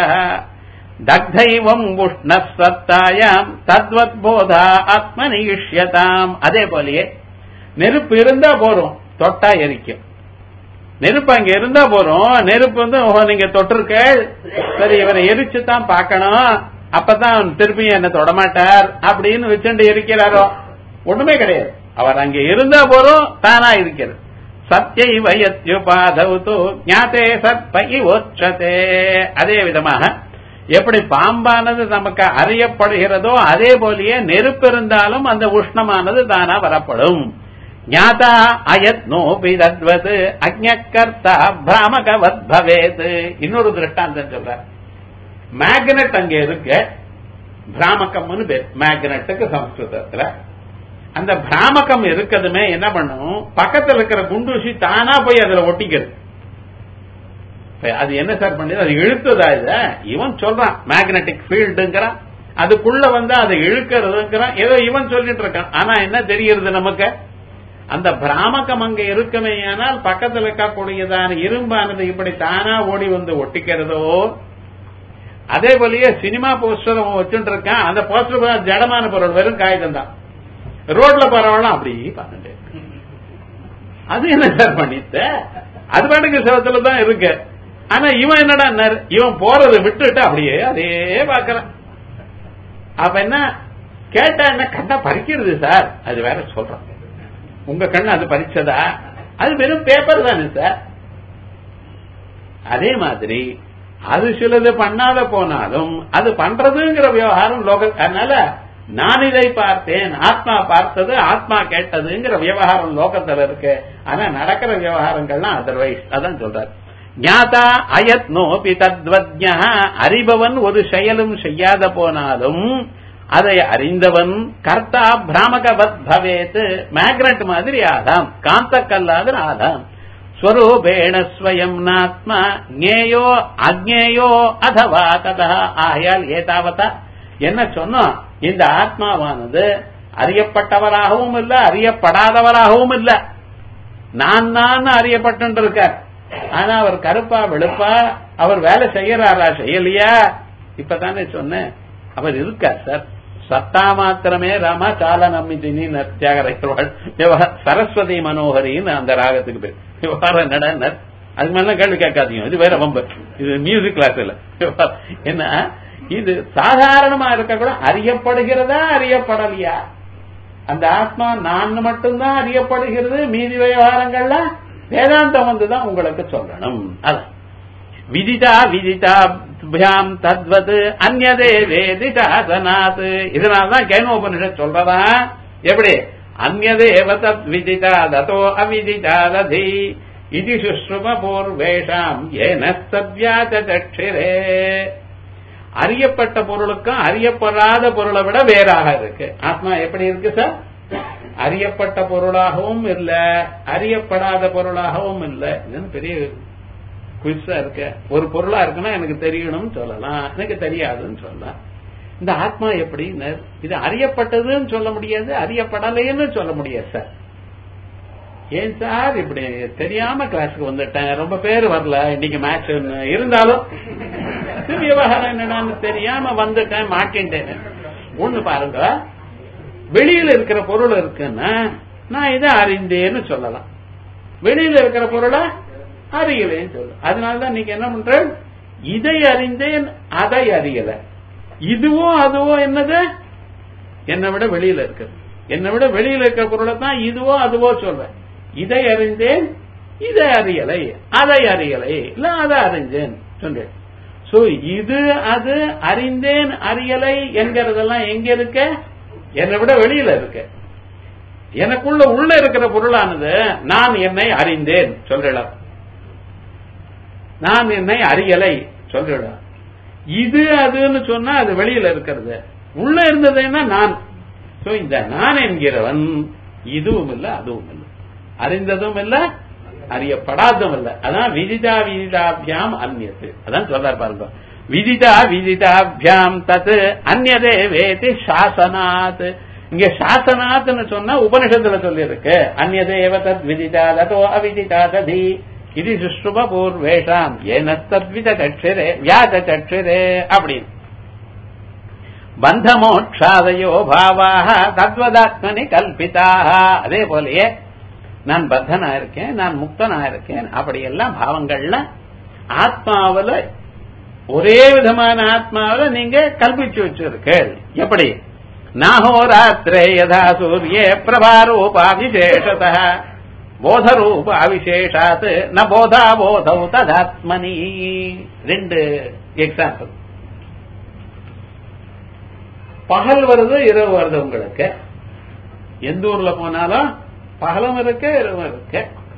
S1: தக்தைவம் உஷ்ண சத்தாயாம் தத்வத் போதா ஆத்மனிஷ்யதாம் அதே போலயே நெருப்பு இருந்தா போறோம் தொட்டா எரிக்கும் நெருப்பு அங்க இருந்தா போறோம் நெருப்பு வந்து ஓஹோ நீங்க தொட்டிருக்க சரி இவரை எரிச்சு தான் பார்க்கணும் அப்பதான் திருப்பியும் என்ன தொடமாட்டார் அப்படின்னு வச்சுட்டு இருக்கிறாரோ ஒண்ணுமே கிடையாது அவர் அங்க இருந்தா போறோம் தானா இருக்கிறது சத்தியை வயத்யுபாதவுத்து ஞாத்தே சத்பை ஓச்சதே அதே விதமாக எப்படி பாம்பானது நமக்கு அறியப்படுகிறதோ அதே போலயே நெருப்பு இருந்தாலும் அந்த உஷ்ணமானது தானா வரப்படும் ஞாதா அயத்னோபி தத்வது அஜ்ஞகர்த்தா பிராமகவத் பவேத் இன்னொரு திருஷ்டாந்தம் சொல்ற மேக்னெட் அங்க இருக்கு பிராமகம்னு பேர் மேக்னெட்டுக்கு சம்ஸ்கிருதத்துல அந்த பிராமகம் இருக்கதுமே என்ன பண்ணும் பக்கத்துல இருக்கிற குண்டூசி தானா போய் அதுல ஒட்டிக்கிறது இப்ப அது என்ன சார் பண்ணுது அது இழுத்ததா இத இவன் சொல்றான் மேக்னெட்டிக் ஃபீல்டுங்கிறான் அதுக்குள்ள வந்து அதை இழுக்கிறதுங்கிறான் ஏதோ இவன் சொல்லிட்டு இருக்கான் ஆனா என்ன தெரிகிறது நமக்கு அந்த பிராமகம் அங்க இருக்குமே ஆனால் பக்கத்தில் இருக்கக்கூடியதான இரும்பானது இப்படி தானா ஓடி வந்து ஒட்டிக்கிறதோ அதே போலயே சினிமா போஸ்டர் அவன் வச்சுட்டு இருக்கான் அந்த போஸ்டர் ஜடமான பொருள் வெறும் காகிதம் தான் ரோட்ல போறவெல்லாம் அப்படி பார்த்துட்டு அது என்ன சார் பண்ணித்த அது பாட்டுக்கு சிவத்துல தான் இருக்கு ஆனா இவன் என்னடா இவன் போறதை விட்டுட்டு அப்படியே அதே பாக்குறான் அப்ப என்ன கேட்டா என்ன கண்ணா பறிக்கிறது சார் அது வேற சொல்றான் உங்க கண்ணு அது பறிச்சதா அது வெறும் பேப்பர் தானே சார் அதே மாதிரி அது சிலது பண்ணாத போனாலும் அது பண்றதுங்கிற விவகாரம் லோக அதனால நான் இதை பார்த்தேன் ஆத்மா பார்த்தது ஆத்மா கேட்டதுங்கிற விவகாரம் லோகத்துல இருக்கு ஆனா நடக்கிற விவகாரங்கள்லாம் அதர்வைஸ் அதான் சொல்றாரு ஞாதா அயத்னோபி தத்வஜ்ஞா அறிபவன் ஒரு செயலும் செய்யாத போனாலும் அதை அறிந்தவன் கர்த்தா பிராமகவத் பவேத் மேக்னட் மாதிரி ஆதாம் காந்த கல்லாத ஆதாம் ஸ்வரூபேண ஸ்வயம் நாத்மா ஞேயோ அக்ஞேயோ அதவா ததா ஆகையால் ஏதாவதா என்ன சொன்னோம் இந்த ஆத்மாவானது அறியப்பட்டவராகவும் இல்ல அறியப்படாதவராகவும் இல்ல நான் தான் அறியப்பட்டு இருக்கார் ஆனா அவர் கருப்பா வெளுப்பா அவர் வேலை செய்யறாரா செய்யலையா இப்பதானே சொன்னேன் அவர் இருக்கார் சார் சத்தா மாத்திரமே ராமா சால நம்பிதினி தியாகரைவாள் சரஸ்வதி மனோகரின்னு அந்த ராகத்துக்கு பேர் விவகாரம் என்னடா அது மேல கேள்வி கேட்காதீங்க இது வேற வம்பு இது மியூசிக் கிளாஸ் இல்ல என்ன இது சாதாரணமா இருக்க கூட அறியப்படுகிறதா அறியப்படலையா அந்த ஆத்மா நான் மட்டும்தான் அறியப்படுகிறது மீதி விவகாரங்கள்ல வேதாந்தம் வந்துதான் உங்களுக்கு சொல்லணும் அதான் விதிதா விதிதாபியாம் தத்வது அந்நதே வேதிதாசனாத் இதனால்தான் கேனோபனிஷத் சொல்றதா எப்படி அந்நதேவ தத் விதிதா ததோ அவிதிதா ததி இது சுஷ்ரும பூர்வேஷாம் ஏன சத்யாச்சிரே அறியப்பட்ட பொருளுக்கும் அறியப்படாத பொருளை விட வேறாக இருக்கு ஆத்மா எப்படி இருக்கு சார் அறியப்பட்ட பொருளாகவும் இல்ல அறியப்படாத பொருளாகவும் இல்ல இதுன்னு பெரிய குவிஸா இருக்க ஒரு பொருளா இருக்குன்னா எனக்கு தெரியணும்னு சொல்லலாம் எனக்கு தெரியாதுன்னு சொல்லலாம் இந்த ஆத்மா எப்படி இது அறியப்பட்டதுன்னு சொல்ல முடியாது அறியப்படலைன்னு சொல்ல முடியாது சார் ஏன் சார் இப்படி தெரியாம கிளாஸுக்கு வந்துட்டேன் ரொம்ப பேர் வரல இன்னைக்கு மேட்ச் இருந்தாலும் இது விவகாரம் என்னடான்னு தெரியாம வந்துட்டேன் மாட்டின்ட்டேன் ஒண்ணு பாருங்க வெளியில இருக்கிற பொருள் இருக்குன்னா நான் இதை அறிந்தேன்னு சொல்லலாம் வெளியில இருக்கிற பொருளை அறியலேன்னு சொல்ல அதனாலதான் நீங்க என்ன பண்ற இதை அறிந்தேன் அதை அறியல இதுவோ அதுவோ என்னது என்னை விட வெளியில இருக்கு என்னை விட வெளியில இருக்கிற பொருளை தான் இதுவோ அதுவோ சொல்றேன் இதை அறிந்தேன் இதை அறியலை அதை அறியலை இல்ல அதை அறிஞ்சேன் சொன்னேன் சோ இது அது அறிந்தேன் அறியலை என்கிறதெல்லாம் எங்க இருக்க என்னை விட வெளியில இருக்கு எனக்குள்ள உள்ள இருக்கிற பொருளானது நான் என்னை அறிந்தேன் சொல்றேன் நான் என்னை அறியலை சொல்றேன் இது அதுன்னு சொன்னா அது வெளியில இருக்கிறது உள்ள இருந்ததுன்னா நான் சோ இந்த நான் என்கிறவன் இதுவும் இல்ல அதுவும் இல்ல அறிந்ததும் இல்ல அறியப்படாததும் இல்ல அதான் விதிதா விதிதாபியாம் அந்நியத்து அதான் சொல்றாரு பாருங்க விதிதா விதிதாபியாம் தத் அந்நதே வேதி சாசனாத் இங்க சாசனாத்னு சொன்னா உபனிஷத்துல சொல்லி இருக்கு அந்நதேவ தத் விதிதா ததோ அவிதிதா ததி இது சுஷ்டுப பூர்வேஷாம் ஏன தத்வித கட்சிரே வியாத கட்சிரே அப்படின்னு பந்தமோட்சாதயோ பாவாக தத்வதாத்மனி கல்பிதாக அதே போலயே நான் பத்தனா இருக்கேன் நான் முக்தனா இருக்கேன் அப்படியெல்லாம் பாவங்கள்ல ஆத்மாவில ஒரே விதமான ஆத்மாவில நீங்க கல்பிச்சு வச்சிருக்கீள் எப்படி நாகோராத்திரே யதா சூரிய பிரபாரூபா விசேஷத போதரூப அவிசேஷாத் ந போதா போதௌ ததாத்மனி ரெண்டு எக்ஸாம்பிள் பகல் வருது இரவு வருது உங்களுக்கு எந்த ஊர்ல போனாலும் பகலும் இருக்கு இரவும் இருக்கு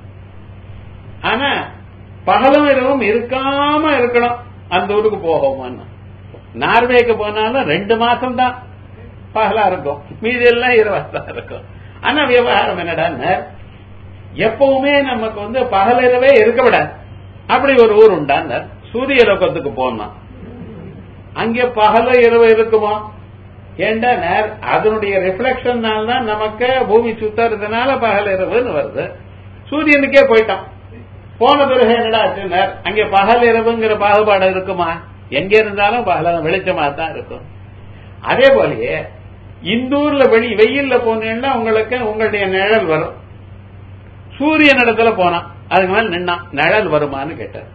S1: ஆனா பகலும் இரவும் இருக்காம இருக்கணும் அந்த ஊருக்கு போகணும்னு நார்வேக்கு போனாலும் ரெண்டு மாசம் தான் பகலா இருக்கும் மீதி எல்லாம் இரவா தான் இருக்கும் ஆனா விவகாரம் என்னடான்னு எப்பவுமே நமக்கு வந்து பகல் இரவே இருக்க விடாது அப்படி ஒரு ஊர் உண்டான்னு சூரிய லோகத்துக்கு போனோம் அங்கே பகல இரவு இருக்குமா ஏண்டா நேர் அதனுடைய ரிஃப்ளெக்ஷன்னால தான் நமக்கு பூமி சுத்தறதுனால பகல் இரவுன்னு வருது சூரியனுக்கே போயிட்டான் போன பிறகு என்னடா நேர் அங்கே பகல் இரவுங்கிற பாகுபாடு இருக்குமா எங்க இருந்தாலும் பகல வெளிச்சமா தான் இருக்கும் அதே போலயே இந்த ஊர்ல வெளி வெயில்ல போனீங்கன்னா உங்களுக்கு உங்களுடைய நிழல் வரும் சூரியன் இடத்துல போனான் அதுக்கு மேல நின்னான் நிழல் வருமான்னு கேட்டார்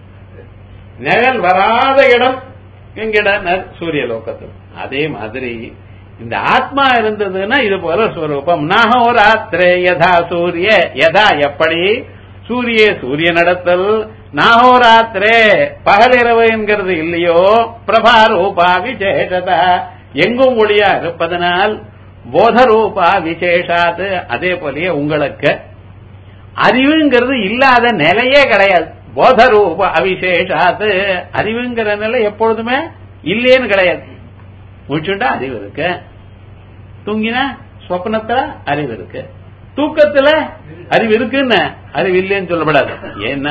S1: நிழல் வராத இடம் எங்கிட சூரிய லோகத்தில் அதே மாதிரி இந்த ஆத்மா இருந்ததுன்னா இது போல ஸ்வரூபம் நாகோராத்திரே யதா சூரிய யதா எப்படி சூரிய சூரிய நடத்தல் நாகோராத்திரே பகலிரவு என்கிறது இல்லையோ பிரபா ரூபா விசேஷத எங்கும் ஒளியா இருப்பதனால் போதரூபா விசேஷாத் அதே போலயே உங்களுக்கு அறிவுங்கிறது இல்லாத நிலையே கிடையாது போதரூப அவிசேஷாத்து அறிவுங்கிற நிலை எப்பொழுதுமே இல்லேன்னு கிடையாது முடிச்சுட்டா அறிவு இருக்கு தூங்கினா சொப்னத்துல அறிவு இருக்கு தூக்கத்துல அறிவு இருக்குன்னு அறிவு இல்லைன்னு சொல்லப்படாது ஏன்னா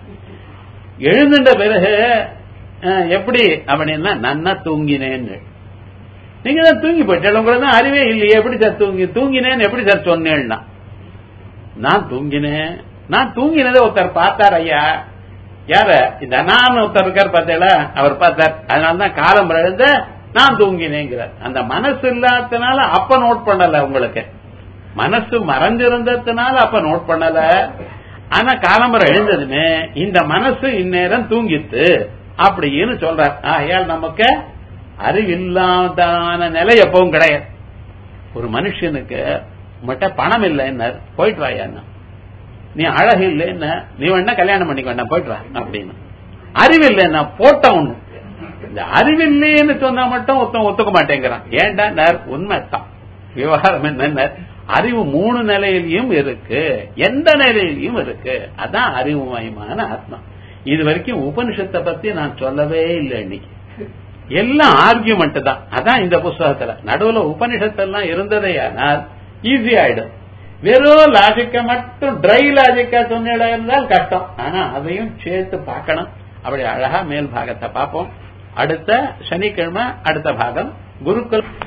S1: எழுந்துட்ட பிறகு எப்படி அப்படின்னா நன்னா தூங்கினேன்னு நீங்க தான் தூங்கி போயிட்டு உங்களுக்கு தான் அறிவே இல்லையே எப்படி சார் தூங்கி தூங்கினேன்னு எப்படி சார் சொன்னேன்னா நான் தூங்கினேன் நான் தூங்கினதை ஒருத்தர் பார்த்தார் ஐயா யார இந்த நான் ஒருத்தர் இருக்கார் பார்த்தேல அவர் பார்த்தார் அதனாலதான் காலம் எழுந்த நான் தூங்கினேங்கிறார் அந்த மனசு இல்லாததுனால அப்ப நோட் பண்ணல உங்களுக்கு மனசு மறைஞ்சிருந்ததுனால அப்ப நோட் பண்ணல ஆனா காலம்பரம் எழுந்ததுமே இந்த மனசு இந்நேரம் தூங்கித்து அப்படின்னு சொல்றார் ஆகையால் நமக்கு அறிவில்லாதான நிலை எப்பவும் கிடையாது ஒரு மனுஷனுக்கு உங்கள்கிட்ட பணம் இல்லைன்னு போயிட்டு வாயான்னு நீ அழகு இல்லைன்னு நீ வேணா கல்யாணம் பண்ணிக்க வேண்டாம் போயிட்டு வா அப்படின்னு அறிவு இல்லைன்னா போட்ட ஒண்ணு இந்த அறிவில்லைன்னு சொன்னா மட்டும் ஒருத்தன் ஒத்துக்க மாட்டேங்கிறான் ஏன்டா நேர் உண்மைத்தான் விவகாரம் என்ன அறிவு மூணு நிலையிலையும் இருக்கு எந்த நிலையிலையும் இருக்கு அதான் அறிவுமயமான ஆத்மா இது வரைக்கும் உபனிஷத்தை பத்தி நான் சொல்லவே இல்லை இன்னைக்கு எல்லாம் ஆர்கியூமெண்ட் தான் அதான் இந்த புஸ்தகத்துல நடுவுல உபனிஷத்தெல்லாம் இருந்ததே ஆனால் ஈஸி ஆயிடும் வெறும் லாஜிக்க மட்டும் ட்ரை லாஜிக்கா சொன்ன இடம் இருந்தால் கஷ்டம் ஆனா அதையும் சேர்த்து பார்க்கணும் அப்படி அழகா மேல் பாகத்தை பார்ப்போம் அடுத்த சனிக்கிழமை அடுத்த பாகம் குருக்கள்